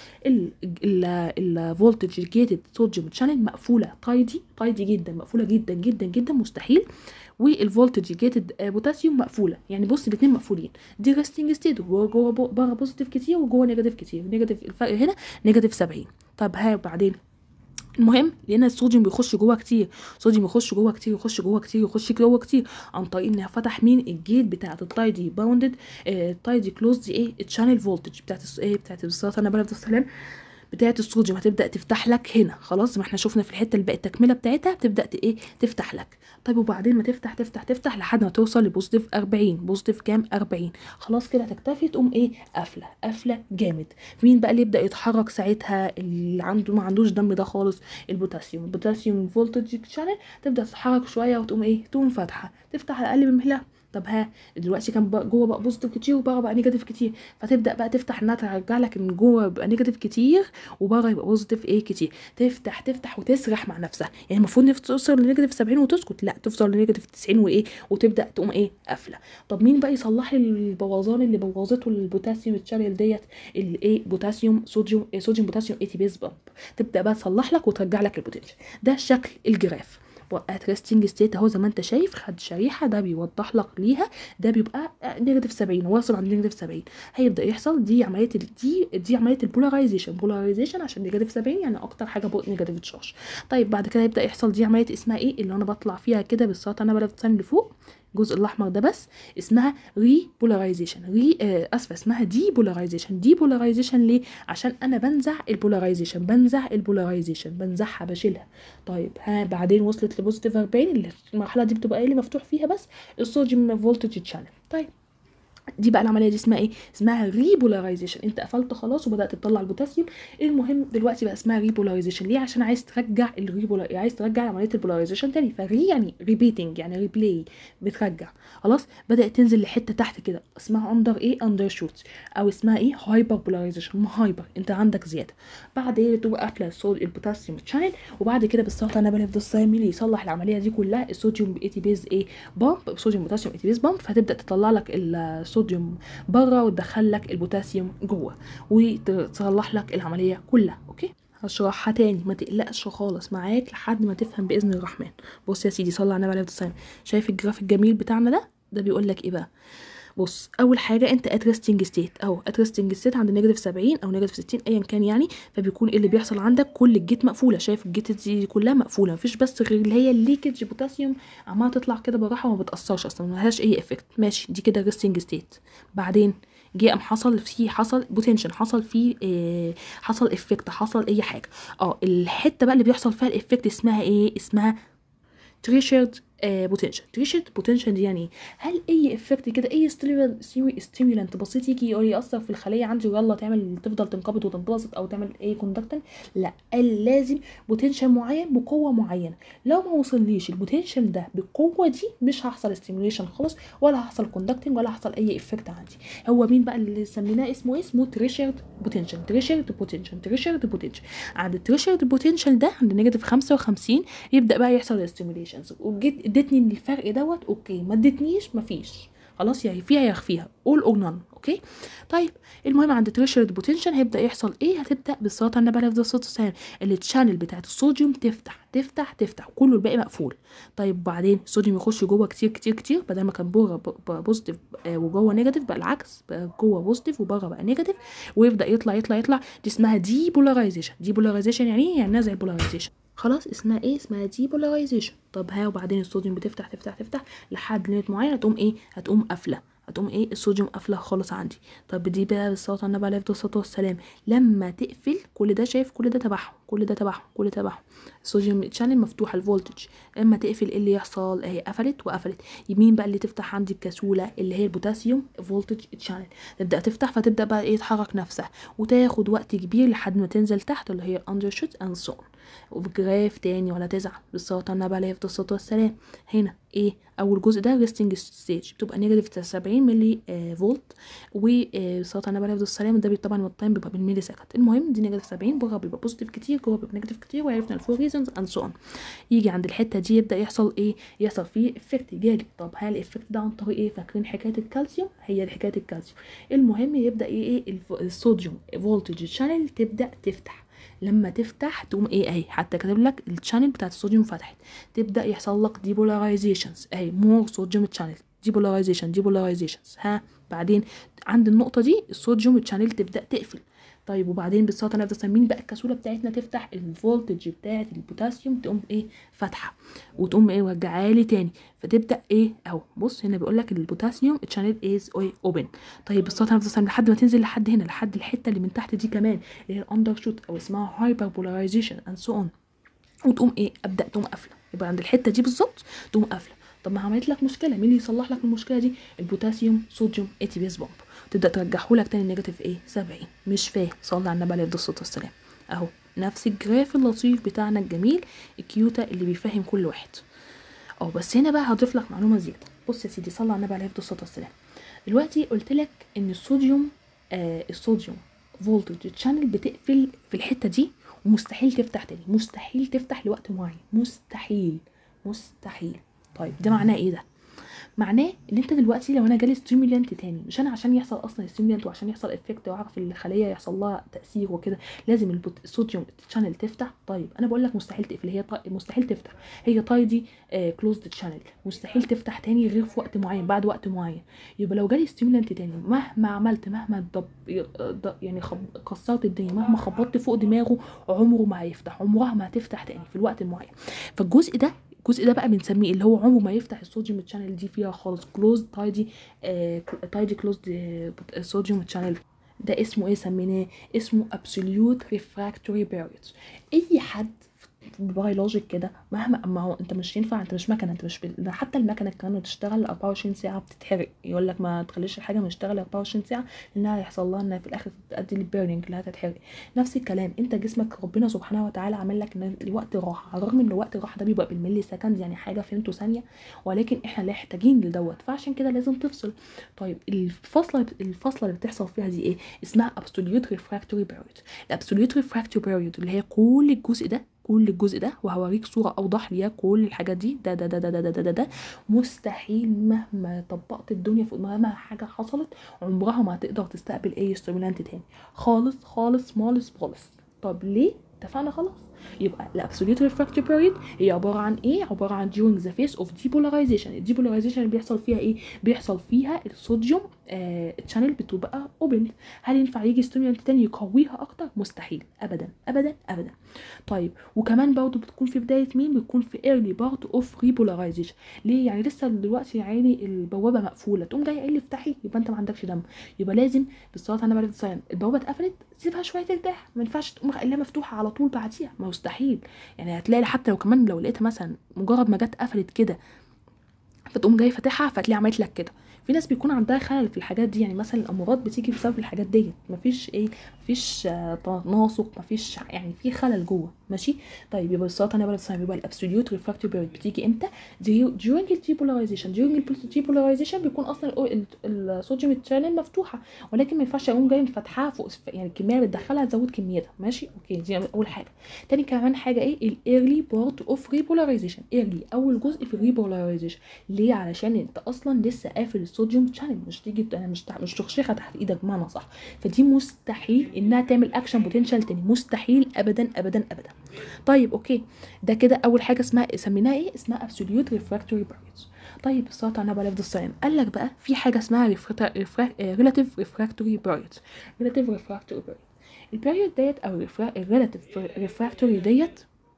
الفولتج جيتد صوديوم شانل مقفوله تايدي تايدي جدا مقفوله جدا جدا جدا مستحيل والفولتج جيتد بوتاسيوم مقفوله يعني بص الاثنين مقفولين دي ريستنج ستيت وجوه جوه بره بوزيتيف كتير وجوه نيجاتيف كتير نيجاتيف الفرق هنا نيجاتيف 70 طب ها بعدين المهم لان الصوديوم بيخش جوه كتير الصوديوم يخش جوه كتير يخش جوه كتير يخش جوه كتير عن طريق انها فتح مين الجيت بتاعه التايدي باوندد التايدي كلوز دي ايه الشانل فولتج بتاعه الس- ايه بتاعه الصلاه انا بلد السلام بتاعه الصوديوم هتبدا تفتح لك هنا خلاص ما احنا شفنا في الحته اللي بقت التكمله بتاعتها بتبدا ت- ايه تفتح لك طيب وبعدين ما تفتح تفتح تفتح لحد ما توصل لبوزيتيف 40 بوزيتيف كام 40 خلاص كده هتكتفي تقوم ايه قافله قافله جامد مين بقى اللي يبدا يتحرك ساعتها اللي عنده ما عندوش دم ده خالص البوتاسيوم البوتاسيوم فولتج شانل تبدا تتحرك شويه وتقوم ايه تقوم فاتحه تفتح على الاقل بمهلها طب ها دلوقتي كان بقى جوه بقى بوزيتيف كتير وبره بقى نيجاتيف كتير فتبدا بقى تفتح انها ترجع لك ان جوه يبقى نيجاتيف كتير وبره يبقى بوزيتيف ايه كتير تفتح تفتح وتسرح مع نفسها يعني المفروض نف- توصل لنيجاتيف 70 وتسكت لا توصل لنيجاتيف 90 وايه وتبدا تقوم ايه قافله طب مين بقى يصلح لي البوظان اللي بوظته البوتاسيوم الشانل ديت الايه بوتاسيوم صوديوم إيه صوديوم بوتاسيوم اي تي بيز بامب تبدا بقى تصلح لك وترجع لك البوتنشال ده شكل الجراف وقت ريستنج ستيت اهو زي ما انت شايف خد شريحه ده بيوضح لك ليها ده بيبقى نيجاتيف 70 واصل عند نيجاتيف 70 هيبدا يحصل دي عمليه ال- دي دي عمليه البولاريزيشن بولاريزيشن عشان نيجاتيف 70 يعني اكتر حاجه بو نيجاتيف تشارج طيب بعد كده يبدا يحصل دي عمليه اسمها ايه اللي انا بطلع فيها كده بالسلطه انا بلف اللي فوق الجزء الاحمر ده بس اسمها ري بولاريزيشن ري آه اسفه اسمها دي بولاريزيشن دي بولاريزيشن ليه عشان انا بنزع البولاريزيشن بنزع البولاريزيشن بنزعها بشيلها طيب ها بعدين وصلت لبوزيتيف 40 اللي المرحله دي بتبقى ايه اللي مفتوح فيها بس الصوديوم فولتج شانل طيب دي بقى العمليه دي اسمها ايه اسمها ريبولاريزيشن انت قفلت خلاص وبدات تطلع البوتاسيوم المهم دلوقتي بقى اسمها ريبولاريزيشن ليه عشان عايز ترجع الريبولا عايز ترجع عمليه البولاريزيشن تاني فري يعني ريبيتنج يعني ريبلاي بترجع خلاص بدات تنزل لحته تحت كده اسمها اندر ايه اندر شوت او اسمها ايه هايبر بولاريزيشن هايبر انت عندك زياده بعد ايه تبقى قافله الصود البوتاسيوم تشانل وبعد كده بالصوت انا بلف الصايميلي يصلح العمليه دي كلها الصوديوم اي تي بيز ايه بامب صوديوم بوتاسيوم اي تي بيز بامب فتبدا تطلع لك الصوديوم بره وتدخل لك البوتاسيوم جوه وتصلح لك العمليه كلها اوكي هشرحها تاني ما تقلقش خالص معاك لحد ما تفهم باذن الرحمن بص يا سيدي صلي على النبي عليه الصلاه والسلام شايف الجراف الجميل بتاعنا ده ده بيقول لك ايه بقى بص اول حاجه انت ات ريستنج ستيت او ات ريستنج ستيت عند نيجاتيف 70 او نيجاتيف 60 ايا كان يعني فبيكون ايه اللي بيحصل عندك كل الجيت مقفوله شايف الجيت دي كلها مقفوله مفيش بس غير اللي هي الليكج بوتاسيوم عماله تطلع كده بالراحه وما بتاثرش اصلا ما لهاش اي افكت ماشي دي كده ريستنج ستيت بعدين جه قام حصل فيه حصل بوتنشن حصل فيه إيه حصل افكت حصل اي حاجه اه الحته بقى اللي بيحصل فيها الافكت اسمها ايه اسمها تريشرد بوتنشال تريشرد بوتنشال دي يعني هل اي افكت كده اي ستيمولانت بسيط يجي ياثر في الخليه عندي ويلا تعمل تفضل تنقبض وتنبسط او تعمل اي كوندكتن لا قال لازم بوتنشال معين بقوه معينه لو ما وصليش البوتنشال ده بالقوه دي مش هحصل ستيموليشن خالص ولا هحصل كوندكتنج ولا هحصل اي افكت عندي هو مين بقى اللي سميناه اسمه اسمه تريشرد بوتنشال تريشرد بوتنشال تريشرد بوتنشال عند التريشرد بوتنشال ده عند نيجاتيف 55 يبدا بقى يحصل ستيموليشنز وجيت ادتني الفرق دوت اوكي ما ادتنيش مفيش خلاص يعني فيها يخفيها all or none اوكي طيب المهم عند تريشرد بوتنشال هيبدا يحصل ايه هتبدا بالصلاه على النبي عليه الصلاه والسلام التشانل بتاعت الصوديوم تفتح تفتح تفتح كله الباقي مقفول طيب وبعدين الصوديوم يخش جوه كتير كتير كتير بدل ما كان بره بوزيتيف وجوه نيجاتيف بقى العكس بقى جوه بوزيتيف وبره بقى نيجاتيف ويبدا يطلع يطلع يطلع دي اسمها دي بولاريزيشن دي بولاريزيشن يعني ايه يعني زي البولاريزيشن خلاص اسمها ايه اسمها ديبولاريزيشن طب ها وبعدين الصوديوم بتفتح تفتح تفتح لحد ليميت معين هتقوم ايه هتقوم قافله هتقوم ايه الصوديوم قافله خالص عندي طب دي بقى بالصلاه على النبي عليه الصلاه والسلام لما تقفل كل ده شايف كل ده تبعهم كل ده تبعهم كل ده تبعهم الصوديوم تشانل مفتوحه الفولتج اما تقفل ايه اللي يحصل اهي قفلت وقفلت يمين بقى اللي تفتح عندي بكسوله اللي هي البوتاسيوم فولتج تشانل تبدا تفتح فتبدا بقى ايه تحرك نفسها وتاخد وقت كبير لحد ما تنزل تحت اللي هي اندر شوت اند سون وفي جراف تاني ولا تزعل بالصلاه على النبي عليه الصلاه والسلام هنا ايه اول جزء ده ريستنج ستيج بتبقى نيجاتيف 70 ملي آه فولت وصلاه على النبي عليه الصلاه والسلام ده طبعا التايم بيبقى بالملي سكند المهم دي نيجاتيف 70 بره بيبقى بوزيتيف كتير جوه بيبقى نيجاتيف كتير وعرفنا الفور ريزونز اند سو اون يجي عند الحته دي يبدا يحصل ايه يحصل فيه افكت جالي طب هل الافكت ده عن طريق ايه فاكرين حكايه الكالسيوم هي دي حكايه الكالسيوم المهم يبدا ايه ايه الصوديوم فولتج شانل تبدا تفتح لما تفتح تقوم ايه اهي حتى كاتب لك الشانل بتاعت الصوديوم فتحت تبدا يحصل لك ديبولاريزيشنز اهي مور صوديوم شانل ديبولاريزيشن ديبولاريزيشنز ها بعدين عند النقطه دي الصوديوم شانل تبدا تقفل طيب وبعدين بالصلاه على النبي مين بقى الكسوله بتاعتنا تفتح الفولتج بتاعت البوتاسيوم تقوم ايه فاتحه وتقوم ايه مرجعالي تاني فتبدا ايه اهو بص هنا بيقول لك البوتاسيوم تشانل از اوبن طيب بالصلاه على النبي لحد ما تنزل لحد هنا لحد الحته اللي من تحت دي كمان اللي هي الاندر شوت او اسمها هايبر بولاريزيشن اند سو اون وتقوم ايه ابدا تقوم قافله يبقى عند الحته دي بالظبط تقوم قافله طب ما عملت لك مشكله مين اللي يصلح لك المشكله دي البوتاسيوم صوديوم اي تي بي اس بومب تبدا ترجعه لك تاني نيجاتيف ايه 70 مش فاهم صلى على النبي عليه الصلاه والسلام اهو نفس الجراف اللطيف بتاعنا الجميل الكيوتا اللي بيفهم كل واحد اه بس هنا بقى هضيف لك معلومه زياده بص يا سيدي صلى على النبي عليه الصلاه والسلام دلوقتي قلت لك ان الصوديوم آه الصوديوم فولتج تشانل بتقفل في الحته دي ومستحيل تفتح تاني مستحيل تفتح لوقت معين مستحيل مستحيل طيب ده معناه ايه ده معناه ان انت دلوقتي لو انا جالي ستيمولانت تاني مش انا عشان يحصل اصلا ستيمولانت وعشان يحصل افكت واعرف الخليه يحصل لها تاثير وكده لازم الصوديوم شانل تفتح طيب انا بقول لك مستحيل تقفل هي طي... مستحيل تفتح هي تايدي كلوزد شانل مستحيل تفتح تاني غير في وقت معين بعد وقت معين يبقى لو جالي ستيمولانت تاني مهما عملت مهما ضب يعني خب... كسرت الدنيا مهما خبطت فوق دماغه عمره ما هيفتح عمرها ما هتفتح تاني في الوقت المعين فالجزء ده الجزء ده بقى بنسميه اللي هو عمره ما يفتح الصوديوم تشانل دي فيها خالص كلوز تايدي تايدي كلوزد صوديوم تشانل ده اسمه ايه سميناه اسمه absolute refractory period اي حد بيولوجيك كده مهما ما هو انت مش ينفع انت مش مكنه انت مش ب... ده حتى المكنه كانت تشتغل 24 ساعه بتتحرق يقول لك ما تخليش الحاجه ما تشتغل 24 ساعه لانها هيحصل لها انها في الاخر تؤدي للبيرنينج اللي هتتحرق نفس الكلام انت جسمك ربنا سبحانه وتعالى عامل لك ان الوقت راحه رغم ان وقت الراحه ده بيبقى بالملي سكند يعني حاجه فهمته ثانيه ولكن احنا محتاجين لدوت فعشان كده لازم تفصل طيب الفصله الفصله اللي بتحصل فيها دي ايه اسمها absolute refractory period الابسوليوت refractory period اللي هي كل الجزء ده كل الجزء ده وهوريك صورة أوضح ليها كل الحاجات دي ده ده ده ده ده ده, ده, ده, ده مستحيل مهما طبقت الدنيا فوق مهما حاجة حصلت عمرها ما هتقدر تستقبل أي ستيمولانت تاني خالص خالص خالص خالص طب ليه؟ اتفقنا خلاص يبقى الابسوليوت ريفراكتوري بيريد هي عباره عن ايه عباره عن during the phase of depolarization الديبولاريزيشن اللي بيحصل فيها ايه بيحصل فيها الصوديوم آه الشانل بتبقى اوبن هل ينفع يجي ستيمولانت تاني يقويها اكتر مستحيل ابدا ابدا ابدا طيب وكمان برضه بتكون في بدايه مين بتكون في early part of repolarization ليه يعني لسه دلوقتي يا عيني البوابه مقفوله تقوم جاي قايل افتحي يبقى انت ما عندكش دم يبقى لازم بالصلاه على النبي صلى البوابه اتقفلت سيبها شويه ترتاح ما ينفعش تقوم خليها مفتوحه على طول بعديها ما مستحيل يعني هتلاقي حتى لو كمان لو لقيتها مثلا مجرد ما جت قفلت كده فتقوم جاي فاتحها فتلاقي عملت لك كده في ناس بيكون عندها خلل في الحاجات دي يعني مثلا الامراض بتيجي بسبب الحاجات ديت مفيش ايه مفيش آه تناسق مفيش يعني في خلل جوه ماشي طيب يبقى السرطان يبقى الصيام يبقى الابسوليوت ريفراكتوري بيريد بتيجي امتى during الديبولاريزيشن during الديبولاريزيشن بيكون اصلا الصوديوم تشانل مفتوحه ولكن ما ينفعش اقوم جاي فاتحاها فوق يعني الكميه اللي بتدخلها تزود كميتها ماشي اوكي دي اول حاجه تاني كمان حاجه ايه الايرلي بارت اوف ريبولاريزيشن ايرلي اول جزء في الريبولاريزيشن ليه علشان انت اصلا لسه قافل الصوديوم تشانل مش تيجي انا مش مش تخشيخه تحت ايدك بمعنى صح فدي مستحيل انها تعمل اكشن بوتنشال تاني مستحيل ابدا ابدا ابدا طيب اوكي ده كده اول حاجه اسمها سميناها ايه اسمها ابسوليوت ريفراكتوري بيريودز طيب الصلاه على النبي عليه الصلاه قال لك بقى في حاجه اسمها ريلاتيف ريفراكتوري بيريودز ريلاتيف ريفراكتوري بيريود البيريود ديت او الريلاتيف ريفراكتوري ديت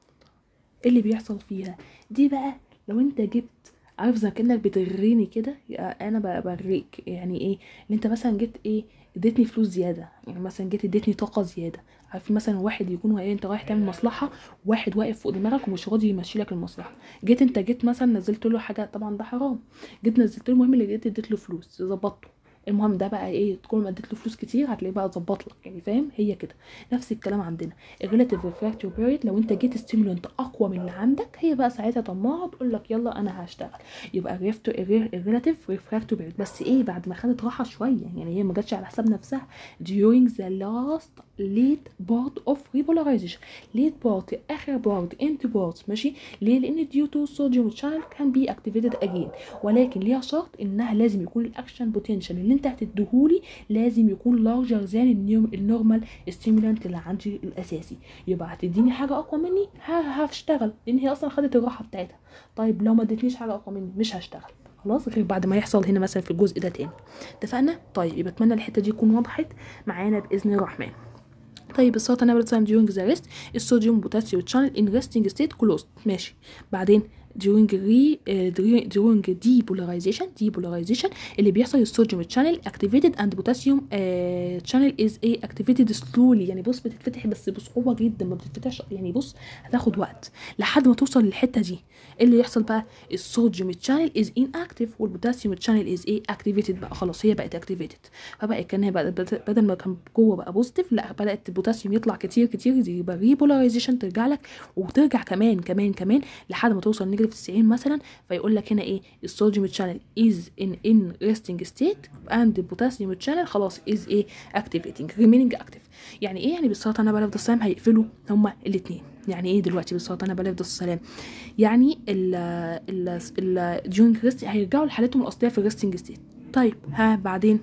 اللي بيحصل فيها دي بقى لو انت جبت عارف زي كانك بتغريني كده انا بغريك يعني ايه اللي انت مثلا جيت ايه اديتني فلوس زياده يعني مثلا جيت اديتني طاقه زياده عارف مثلا واحد يكون ايه انت رايح تعمل مصلحه واحد واقف فوق دماغك ومش راضي يمشي لك المصلحه جيت انت جيت مثلا نزلت له حاجه طبعا ده حرام جيت نزلت له المهم اللي جيت اديت له فلوس ظبطته المهم ده بقى ايه كل ما اديت له فلوس كتير هتلاقيه بقى ظبط لك يعني فاهم هي كده نفس الكلام عندنا الريلاتيف ريفراكتوري بيريد لو انت جيت ستيمولنت اقوى من اللي عندك هي بقى ساعتها طماعه تقول لك يلا انا هشتغل يبقى الريلاتيف ريفراكتوري بيريد بس ايه بعد ما خدت راحه شويه يعني هي ما جاتش على حساب نفسها during the last late part of repolarization late part اخر part end part ماشي ليه لان due to sodium channel can be activated again ولكن ليها شرط انها لازم يكون الاكشن بوتنشال اللي انت هتديهولي لازم يكون larger than النورمال ستيمولانت اللي عندي الاساسي يبقى هتديني حاجه اقوى مني هشتغل لان هي اصلا خدت الراحه بتاعتها طيب لو ما ادتنيش حاجه اقوى مني مش هشتغل خلاص غير بعد ما يحصل هنا مثلا في الجزء ده تاني اتفقنا طيب يبقى اتمنى الحته دي تكون وضحت معانا باذن الرحمن طيب الصوت انا بتساهم during the rest الصوديوم بوتاسيوم channel in resting state closed ماشي بعدين during re uh, during depolarization depolarization اللي بيحصل الصوديوم channel activated and potassium uh, channel is a activated slowly يعني بص بتتفتح بس بصعوبه جدا ما بتتفتحش يعني بص هتاخد وقت لحد ما توصل للحته دي ايه اللي يحصل بقى الصوديوم channel is inactive والبوتاسيوم channel is a activated بقى خلاص هي بقت activated فبقى كان هي بقى بدل ما كان جوه بقى بوزيتيف لا بدات البوتاسيوم يطلع كتير كتير يبقى ريبولاريزيشن ترجع لك وترجع كمان كمان كمان لحد ما توصل نيجاتيف 90 مثلا فيقول لك هنا ايه الصوديوم channel is in in resting state and the potassium channel خلاص is a activating remaining active يعني ايه يعني بالصلاه على النبي السلام هيقفلوا هما الاثنين يعني ايه دلوقتي بالصلاه على النبي السلام يعني ال ال ال during rest هيرجعوا لحالتهم الاصليه في الريستنج ستيت طيب ها بعدين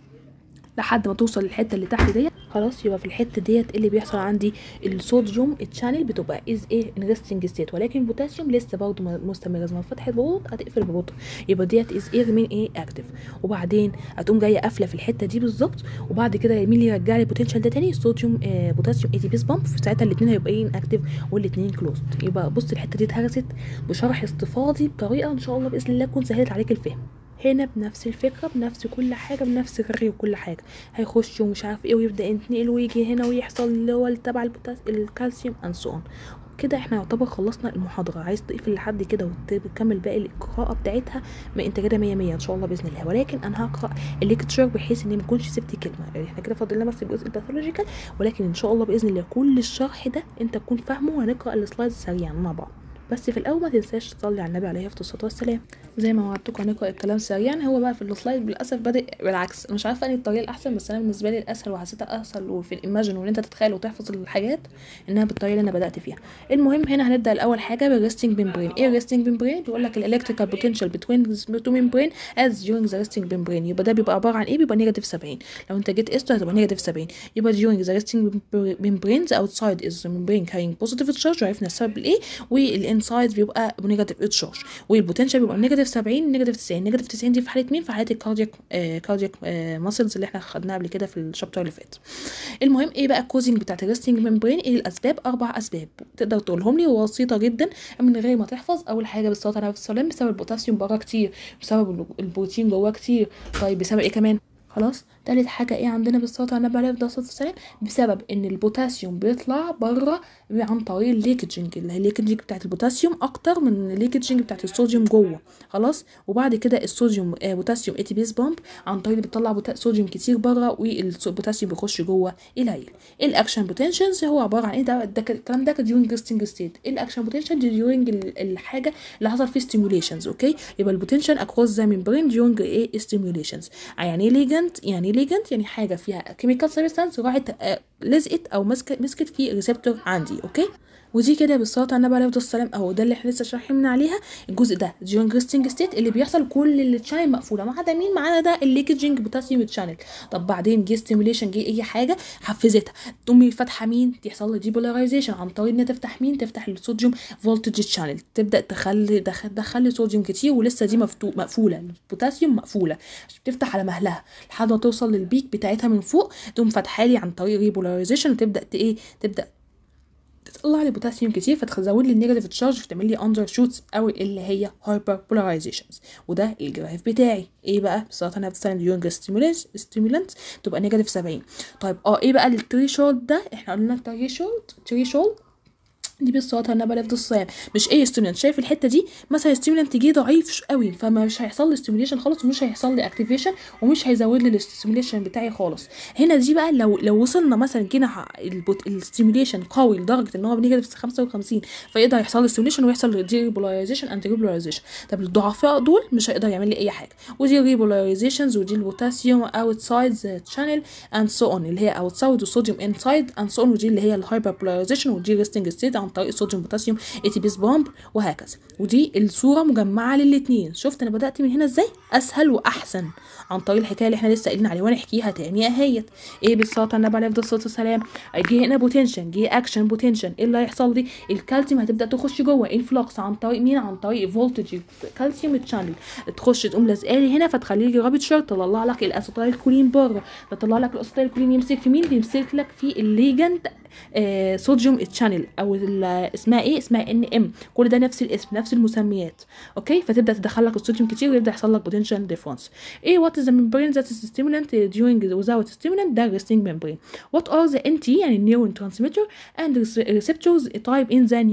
لحد ما توصل للحته اللي تحت ديت خلاص يبقى في الحته ديت اللي بيحصل عندي الصوديوم الشانل بتبقى از ايه ان ريستنج ستيت ولكن البوتاسيوم لسه برضه مستمره زي ما فتحت ببطء هتقفل ببطء يبقى ديت از ايه ريمين ايه اكتف وبعدين هتقوم جايه قافله في الحته دي بالظبط وبعد كده مين اللي يرجع لي البوتنشال ده تاني الصوديوم آه بوتاسيوم اي تي بيس بامب ساعتها الاثنين هيبقى ايه اكتف والاثنين كلوزد يبقى بص الحته دي اتهرست بشرح استفاضي بطريقه ان شاء الله باذن الله تكون سهلت عليك الفهم هنا بنفس الفكره بنفس كل حاجه بنفس الرغي وكل حاجه هيخش ومش عارف ايه ويبدا ينتقل ويجي هنا ويحصل اللي هو تبع البوتاس الكالسيوم اند سو كده احنا يعتبر خلصنا المحاضره عايز تقفل لحد كده وتكمل باقي القراءه بتاعتها ما انت كده 100 100 ان شاء الله باذن الله ولكن انا هقرا الليكتشر بحيث اني ما اكونش سبت كلمه احنا كده فاضل لنا بس الجزء الباثولوجيكال ولكن ان شاء الله باذن الله كل الشرح ده انت تكون فاهمه وهنقرا السلايدز سريعا مع بعض بس في الاول ما تنساش تصلي على النبي عليه الصلاه والسلام زي ما وعدتكم هنقرا الكلام سريعا هو بقى في السلايد للاسف بادئ بالعكس مش عارفه انهي الطريقه الاحسن بس انا بالنسبه لي الاسهل وحسيتها اسهل وفي الايماجن وان انت تتخيل وتحفظ الحاجات انها بالطريقه اللي انا بدات فيها المهم هنا هنبدا الاول حاجه بالريستنج ممبرين ايه الريستنج ممبرين بيقول لك الالكتريكال بوتنشال بتوين تو ممبرين از during the resting membrane يبقى ده بيبقى عباره عن ايه بيبقى نيجاتيف 70 لو انت جيت قسته هتبقى نيجاتيف 70 يبقى during the resting membrane the outside is the membrane carrying positive charge وعرفنا السبب الايه والانسايد بيبقى بنيجاتيف تشارج والبوتنشال بيبقى نيجاتيف 70 نيجاتيف 90 نيجاتيف 90 دي في حاله مين في حاله الكاردياك آه كاردياك آه ماسلز اللي احنا خدناها قبل كده في الشابتر اللي فات المهم ايه بقى الكوزنج بتاعت الريستنج ممبرين ايه الاسباب اربع اسباب تقدر تقولهم لي وبسيطه جدا من غير ما تحفظ اول حاجه بالصلاه على السلام بسبب البوتاسيوم بره كتير بسبب البروتين جواه كتير طيب بسبب ايه كمان خلاص تالت حاجة ايه عندنا بالصلاة على النبي عليه الصلاة والسلام بسبب ان البوتاسيوم بيطلع بره عن طريق الليكجنج اللي هي الليكجنج بتاعت البوتاسيوم اكتر من الليكجنج بتاعت الصوديوم جوه خلاص وبعد كده الصوديوم آه بوتاسيوم اي تي بيس بامب عن طريق اللي بيطلع صوديوم كتير بره والبوتاسيوم بيخش جوه العيل الاكشن بوتنشنز هو عبارة عن ايه ده, ده الكلام ده ديورنج ريستنج ستيت الاكشن بوتنشن دي ديورنج الحاجة اللي حصل فيه ستيموليشنز اوكي يبقى البوتنشال اكروس ذا ممبرين ديورنج ايه ستيموليشنز يعني ايه ليجنت يعني ايه ليجنت يعني حاجه فيها كيميكال سبستانس راحت لزقت او مسكت مسكت في ريسبتور عندي اوكي ودي كده بالصلاه على النبي عليه الصلاه والسلام اهو ده اللي احنا لسه شارحين عليها الجزء ده during resting ستيت اللي بيحصل كل التشانل مقفوله ما عدا مين معانا ده الليكجنج بوتاسيوم تشانل طب بعدين جه ستيميوليشن جه اي حاجه حفزتها تقومي فاتحه مين يحصل لي ديبولاريزيشن عن طريق انها تفتح مين تفتح الصوديوم فولتج تشانل تبدا تخلي تدخل صوديوم كتير ولسه دي مقفوله البوتاسيوم مقفوله بتفتح على مهلها لحد ما توصل للبيك بتاعتها من فوق تقوم فاتحه لي عن طريق ريبولاريزيشن وتبدا ايه تبدا تطلع لي بوتاسيوم كتير فتزود لي النيجاتيف تشارج فتعمل لي اندر شوتس او اللي هي هايبر بولاريزيشنز وده الجراف بتاعي ايه بقى بصراحه انا بتستخدم ديونج ستيمولانت تبقى نيجاتيف 70 طيب اه ايه بقى التريشولد ده احنا قلنا التريشولد تريشولد دي بالصوت انا بلف الصيام مش ايه ستيمولانت شايف الحته دي مثلا ستيمولانت جه ضعيف قوي فما مش هيحصل لي ستيموليشن خالص ومش هيحصل لي اكتيفيشن ومش هيزود لي الستيموليشن بتاعي خالص هنا دي بقى لو لو وصلنا مثلا جينا الستيموليشن قوي لدرجه ان هو بنيجاتيف 55 فيقدر يحصل لي ستيموليشن ويحصل دي ريبولايزيشن اند ريبولايزيشن طب الضعفاء دول مش هيقدر يعمل لي اي حاجه ودي ريبولايزيشنز ودي البوتاسيوم اوتسايد ذا تشانل اند سو اون اللي هي اوتسايد والصوديوم انسايد اند سو اون ودي اللي هي الهايبر بولايزيشن ودي ريستنج ستيت عن طريق صوديوم بوتاسيوم اي تي بيس بامب وهكذا ودي الصوره مجمعه للاثنين شفت انا بدات من هنا ازاي اسهل واحسن عن طريق الحكايه اللي احنا لسه قايلين عليها ونحكيها تاني اهيت ايه بالصلاه على النبي عليه الصلاه والسلام جه هنا بوتنشن جه اكشن بوتنشن ايه اللي هيحصل دي الكالسيوم هتبدا تخش جوه انفلوكس عن طريق مين عن طريق فولتج كالسيوم تشانل تخش تقوم لازقالي هنا فتخلي لي رابط شرط تطلع لك الاسيتايل كولين بره تطلع لك الاسيتايل كولين يمسك في مين يمسك لك في الليجند آه صوديوم تشانل او اسمها ايه اسمها ان ام كل ده نفس الاسم نفس المسميات اوكي فتبدا تدخل لك الصوديوم كتير ويبدا يحصل لك بوتنشال ديفرنس ايه وات از ذا membrane that is stimulant during without stimulant ده resting membrane what are the NT يعني neuron transmitter and receptors type in the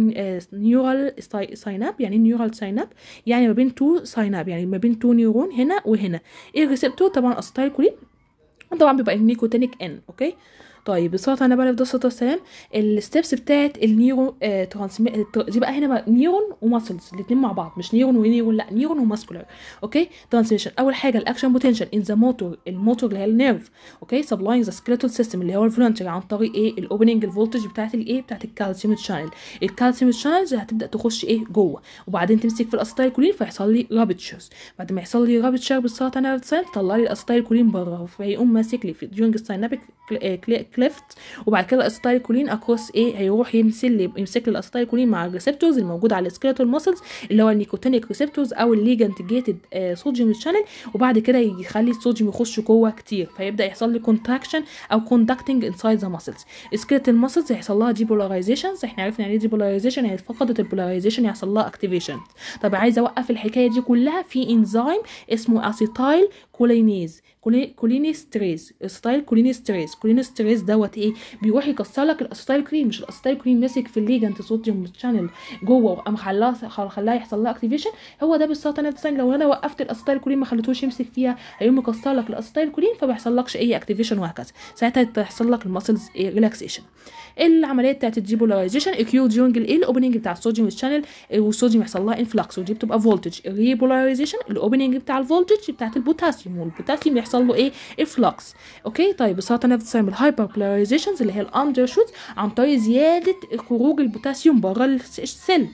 neural synapse يعني neural synapse يعني ما بين تو synapse يعني ما بين تو نيورون هنا وهنا ايه الريسبتور طبعا اسيتايل كولين طبعا بيبقى نيكوتينيك ان اوكي طيب بصراحه انا بقى في الصلاه والسلام الستبس بتاعت النيورو آه ترانسمي... دي بقى هنا بقى نيورون وماسلز الاثنين مع بعض مش نيورون ونيورون لا نيورون وماسكولار اوكي ترانسميشن اول حاجه الاكشن بوتنشال ان ذا موتور الموتور اللي هي النيرف اوكي سبلاين ذا سكيلتال سيستم اللي هو الفولنتري عن طريق ايه الاوبننج الفولتج بتاعت الايه بتاعت الكالسيوم شانل الكالسيوم شانلز هتبدا تخش ايه جوه وبعدين تمسك في الاسيتايل كولين فيحصل لي رابتشرز بعد ما يحصل لي رابتشر بالصلاه انا تطلع لي الاسيتايل كولين بره فيقوم ماسك لي في ديورنج الساينابيك كليفت وبعد كده الاسيتايل كولين اكروس ايه هيروح يمسك لي يمسك لي الاسيتايل كولين مع الريسبتورز الموجوده على السكيلتال ماسلز اللي هو النيكوتينيك ريسبتورز او الليجنت جيتد صوديوم شانل وبعد كده يخلي الصوديوم يخش جوه كتير فيبدا يحصل لي كونتراكشن او كوندكتنج انسايد ذا ماسلز السكيلتال ماسلز هيحصل لها ديبولاريزيشنز احنا عرفنا يعني ايه ديبولاريزيشن يعني فقدت البولاريزيشن يحصل لها اكتيفيشن طب عايزه اوقف الحكايه دي كلها في انزيم اسمه اسيتايل كولينيز كولينستريز اسيتايل كولينستريز كولينستريز دوت ايه بيروح يكسر لك الاسيتايل كولين مش الاسيتايل كولين ماسك في الليجنت صوديوم شانل جوه وقام خلاها خلاها يحصل لها اكتيفيشن هو ده بالظبط انا بتسأل لو انا وقفت الاسيتايل كولين ما خليتوش يمسك فيها هيقوم مكسر لك الاسيتايل كولين فما يحصلكش اي اكتيفيشن وهكذا ساعتها تحصل لك المسلز ريلاكسيشن العمليه بتاعت الديبولاريزيشن اكيو ديورنج الايه الاوبننج بتاع الصوديوم شانل والصوديوم يحصل لها انفلكس ودي بتبقى فولتج الريبولاريزيشن الاوبننج بتاع الفولتج بتاعت البوتاسيوم والبوتاسيوم يحصل له ايه انفلكس اوكي طيب ببساطه انا بتعمل هايبر بولاريزيشنز اللي هي الاندر شوت عن طريق زياده خروج البوتاسيوم بره السيل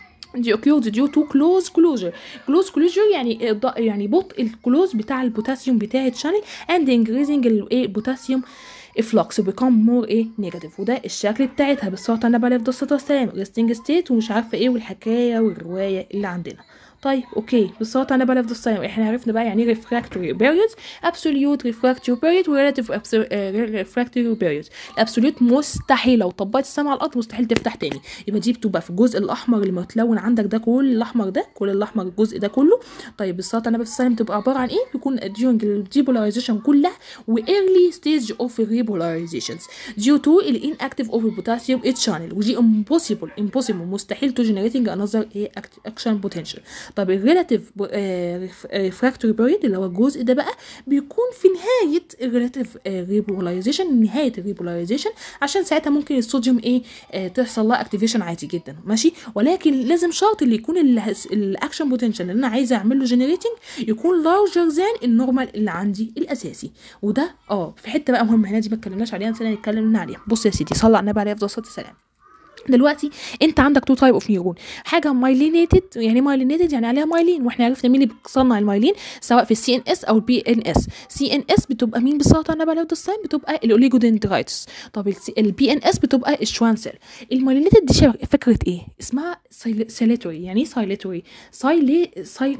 دي occurred due to close closure close closure يعني يعني بطء الكلوز بتاع البوتاسيوم بتاع الشانل and increasing الايه البوتاسيوم افلوكس become more ايه نيجاتيف وده الشكل بتاعتها بالصوت انا بلف ده والسلام ريستنج ستيت ومش عارفه ايه والحكايه والروايه اللي عندنا طيب اوكي بالصوت انا بلف ده احنا عرفنا بقى يعني ريفراكتوري بيريود ابسوليوت ريفراكتوري بيريود وريلاتيف ريفراكتوري بيريود الابسوليوت مستحيل لو طبقت السما على الارض مستحيل تفتح تاني يبقى دي بتبقى في الجزء الاحمر اللي متلون عندك ده كل الاحمر ده كل الاحمر الجزء ده كله طيب بالصوت انا بلف بتبقى عباره عن ايه بيكون during الديبولاريزيشن كلها وايرلي ستيج اوف ريبولاريزيشنز ديو تو الانكتيف اوف البوتاسيوم channel ودي امبوسيبل امبوسيبل مستحيل تو جنريتنج انذر اكشن بوتنشال طب الريلاتيف ريفراكتوري بيريود اللي هو الجزء ده بقى بيكون في نهايه الريلاتيف ريبولاريزيشن نهايه الريبولاريزيشن عشان ساعتها ممكن الصوديوم ايه آه تحصل لها اكتيفيشن عادي جدا ماشي ولكن لازم شرط اللي يكون الاكشن بوتنشال اللي انا عايزه اعمل له جنريتنج يكون لارجر ذان النورمال اللي عندي الاساسي وده اه في حته بقى مهمه هنا دي ما اتكلمناش عليها نسينا نتكلم عليها بص يا سيدي صلى على النبي عليه افضل الصلاه والسلام دلوقتي انت عندك تو تايب اوف نيورون حاجه مايلينيتد يعني مايلينيتد يعني عليها مايلين واحنا عرفنا مين اللي بيصنع المايلين سواء في السي ان اس او البي ان اس سي ان اس بتبقى مين بالظبط انا بقى لو بتبقى الاوليجودندرايتس طب البي ان اس بتبقى الشوان سيل المايلينيتد دي فكره ايه اسمها سيليتوري يعني ايه سايليتوري سايلي ساي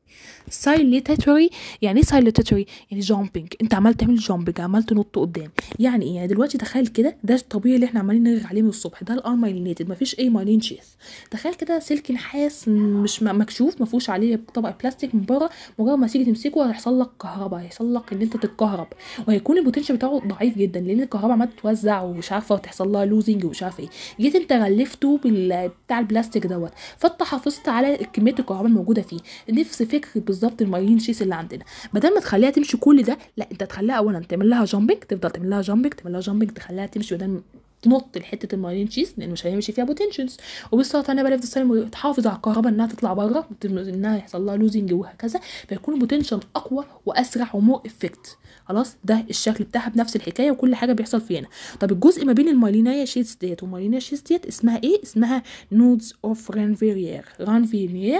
سايليتاتوري يعني ايه سايليتاتوري يعني جامبنج انت عمال تعمل جامبنج عمال تنط قدام يعني ايه يعني دلوقتي تخيل كده ده الطبيعي اللي احنا عمالين نرغي عليه من الصبح ده الار مايلينيتد مفيش اي مايلين شيث تخيل كده سلك نحاس مش مكشوف مفيهوش عليه طبقه بلاستيك من بره مجرد ما تيجي تمسكه هيحصل لك كهرباء هيحصل لك ان انت تتكهرب وهيكون البوتنشال بتاعه ضعيف جدا لان الكهرباء عماله تتوزع ومش عارفه وتحصل لها لوزنج ومش عارفه ايه جيت انت غلفته بال بتاع البلاستيك دوت فانت حافظت على كميه الكهرباء الموجوده فيه نفس فكره بالظبط المايلين شيث اللي عندنا بدل ما تخليها تمشي كل ده لا انت تخليها اولا تعمل لها جامبنج تفضل تعمل لها جامبنج تعمل لها جامبنج تخليها تمشي بدل تنط لحته المايلين شيس لان مش هيمشي فيها بوتنشنز وبالصوت انا بلف السلم تحافظ على الكهرباء انها تطلع بره انها يحصل لها لوزنج وهكذا فيكون البوتنشال اقوى واسرع ومور افكت خلاص ده الشكل بتاعها بنفس الحكايه وكل حاجه بيحصل فينا طب الجزء ما بين المايلينايا شيتس ديت والمايلينايا شيتس ديت اسمها ايه اسمها نودز اوف رانفيريير رانفيريير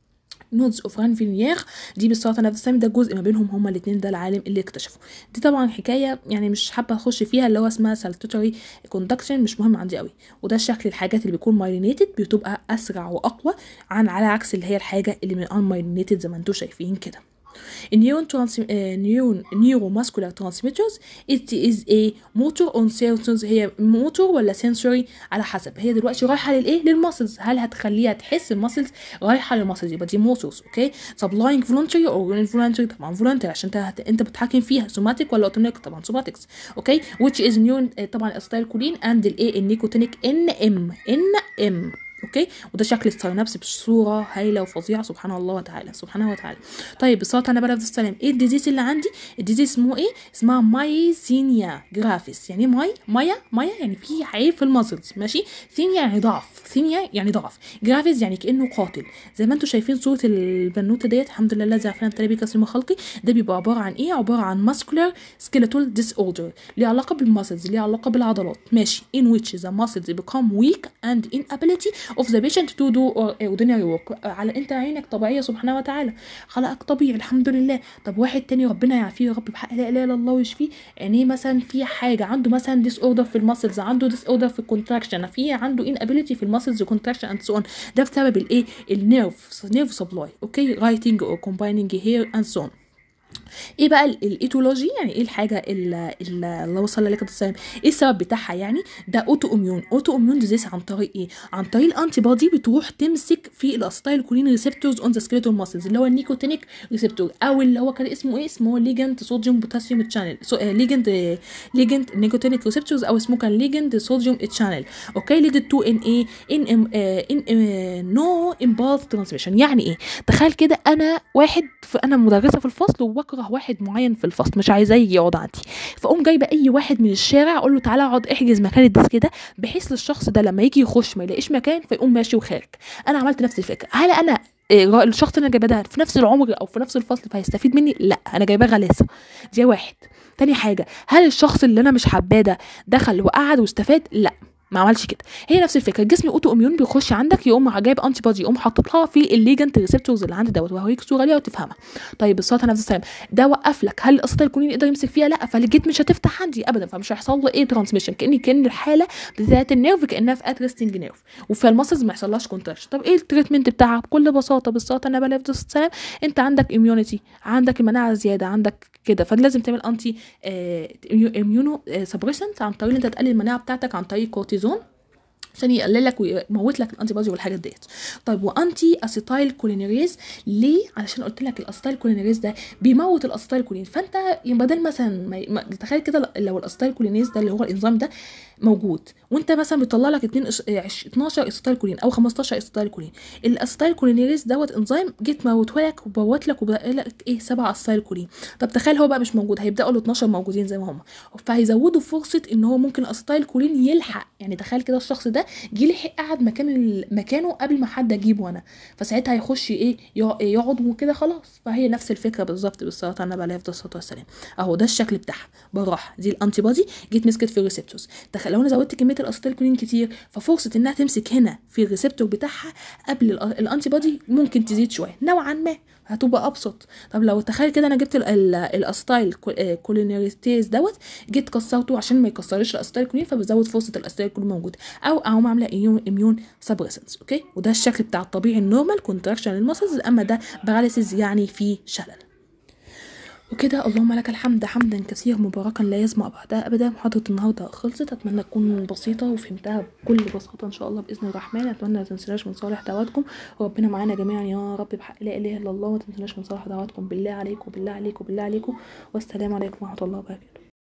نودز اوف رانفينيير دي بالصوت نفسها ده جزء ما بينهم هما الاثنين ده العالم اللي اكتشفوا دي طبعا حكايه يعني مش حابه اخش فيها اللي هو اسمها سالتوتري كوندكشن مش مهم عندي قوي وده شكل الحاجات اللي بيكون مايلينيتد بتبقى اسرع واقوى عن على عكس اللي هي الحاجه اللي من ان مايلينيتد زي ما انتم شايفين كده النيون ترانس نيون نيوروماسكولار ترانسميترز it is a motor on sensors هي موتور ولا سنسوري على حسب هي دلوقتي رايحه للايه للماسلز هل هتخليها تحس الماسلز رايحه للماسلز يبقى دي موتورز اوكي سبلاينج فولونتري او involuntary طبعا فولونتري عشان انت انت بتتحكم فيها سوماتيك ولا اوتوماتيك طبعا سوماتكس اوكي which is نيون طبعا استايل كولين اند الايه النيكوتينيك ان ام ان ام اوكي وده شكل الساينابس بصوره هايله وفظيعه سبحان الله وتعالى سبحانه وتعالى طيب بالصلاه انا بلد السلام ايه الديزيز اللي عندي الديزيز اسمه ايه اسمها مايسينيا جرافيس يعني ماي مايا مايا يعني في عيب في المسلز ماشي ثينيا يعني ضعف ثينيا يعني ضعف جرافيس يعني كانه قاتل زي ما انتم شايفين صوره البنوته ديت الحمد لله الذي عافانا ابتلى بكسر خلقي ده بيبقى عباره عن ايه عباره عن ماسكولار سكيلتال ديس اوردر ليه علاقه بالمسلز ليه علاقه بالعضلات ماشي in which the muscles become weak and inability of the patient to do ordinary work على انت عينك طبيعيه سبحانه وتعالى خلقك طبيعي الحمد لله طب واحد تاني ربنا يعافيه يا رب بحق لا اله الا الله ويشفيه يعني مثلا في حاجه عنده مثلا ديس اوردر في الماسلز عنده ديس اوردر في الكونتراكشن في عنده inability في الماسلز كونتراكشن اند سو اون ده بسبب الايه النيرف نيرف سبلاي اوكي رايتنج اور كومبايننج هير اند سو اون ايه بقى ال- الايتولوجي يعني ايه الحاجه ال- ال- اللهم صل على السلام ايه السبب بتاعها يعني ده اوتو اميون اوتو اميون ديزيز عن طريق ايه عن طريق الانتي بودي بتروح تمسك في الاسيتايل كولين ريسبتورز اون ذا سكيلتون ماسلز اللي هو النيكوتينيك ريسبتور او اللي هو كان اسمه ايه اسمه ليجند صوديوم بوتاسيوم تشانل ليجند ليجند نيكوتينيك ريسبتورز او اسمه كان ليجند صوديوم تشانل اوكي ليدد تو ان ايه ان ان نو امبالس ترانسميشن يعني ايه تخيل كده انا واحد في انا مدرسه في الفصل وبكره واحد معين في الفصل مش عايزاه يجي يقعد عندي فاقوم جايبه اي واحد من الشارع اقول له تعالى اقعد احجز مكان الديسك ده بحيث للشخص ده لما يجي يخش ما يلاقيش مكان فيقوم ماشي وخارج انا عملت نفس الفكره هل انا إيه، الشخص اللي انا جايباه ده في نفس العمر او في نفس الفصل فهيستفيد مني لا انا جايباه غلاسه دي واحد تاني حاجه هل الشخص اللي انا مش حباه ده دخل وقعد واستفاد لا ما عملش كده هي نفس الفكره الجسم اوتو اميون بيخش عندك يقوم جايب انتي بودي يقوم حاططها في الليجنت ريسبتورز اللي عندي دوت وهوريك صوره ليها وتفهمها طيب الصوت نفس السلام ده وقف لك هل الاسيتيل كولين يقدر يمسك فيها لا فالجيت مش هتفتح عندي ابدا فمش هيحصل له ايه ترانسميشن كاني كان الحاله بتاعت النيرف كانها في ات ريستنج نيرف وفي المسلز ما يحصلهاش كونتراكشن طب ايه التريتمنت بتاعها بكل بساطه بالصوت انا بلاقي في السلام انت عندك اميونيتي عندك المناعه زياده عندك كده فلازم تعمل انتي اميونو سبريسنت عن طريق ان انت تقلل المناعه بتاعتك عن طريق كورتيزون عشان يقللك ويموت لك الانتي بودي والحاجات ديت طيب وانتي اسيتايل كولينيريز ليه علشان قلت لك الاسيتايل كولينيريز ده بيموت الاسيتايل كولين فانت بدل مثلا ما ما- تخيل كده لو الاسيتايل كولينيز ده اللي هو الانزيم ده موجود وانت مثلا بيطلع لك 2 12 اسيتايل كولين او 15 اسيتايل كولين الاسيتايل كولينيريز دوت انزيم جيت موته لك وبوت لك وبقى لك ايه 7 اسيتايل كولين طب تخيل هو بقى مش موجود هيبداوا ال 12 موجودين زي ما هم فهيزودوا فرصه ان هو ممكن الاسيتايل كولين يلحق يعني تخيل كده الشخص ده جه لحق قعد مكان ال- مكانه قبل ما حد اجيبه انا فساعتها هيخش ايه يق- يقعد وكده خلاص فهي نفس الفكره بالظبط بالصلاه على النبي عليه الصلاه والسلام اهو ده الشكل بتاعها بالراحه دي الانتي بودي جيت مسكت في الريسبتورز تخيل لو انا زودت كميه الاسيتيل كولين كتير ففرصه انها تمسك هنا في الريسبتور بتاعها قبل ال- الانتي بودي ممكن تزيد شويه نوعا ما هتبقى ابسط طب لو تخيل كده انا جبت ال- ال- الاسيتايل كو- آه، كولينيريستيز دوت جيت كسرته عشان ما يكسرش الاسيتايل كولين فبزود فرصه الاسيتايل كولين موجود او اقوم عامله اميون اميون سبريسنس اوكي وده الشكل بتاع الطبيعي النورمال كونتراكشن للمسلز اما ده باراليسيس يعني في شلل وكده اللهم لك الحمد حمدا كثيرا مباركا لا يسمع بعدها ابدا محاضره النهارده خلصت اتمنى تكون بسيطه وفهمتها بكل بساطه ان شاء الله باذن الرحمن اتمنى ما تنسوناش من صالح دعواتكم وربنا معانا جميعا يا رب بحق لا اله الا الله وما تنسوناش من صالح دعواتكم بالله عليكم بالله عليكم بالله عليكم والسلام عليكم ورحمه الله وبركاته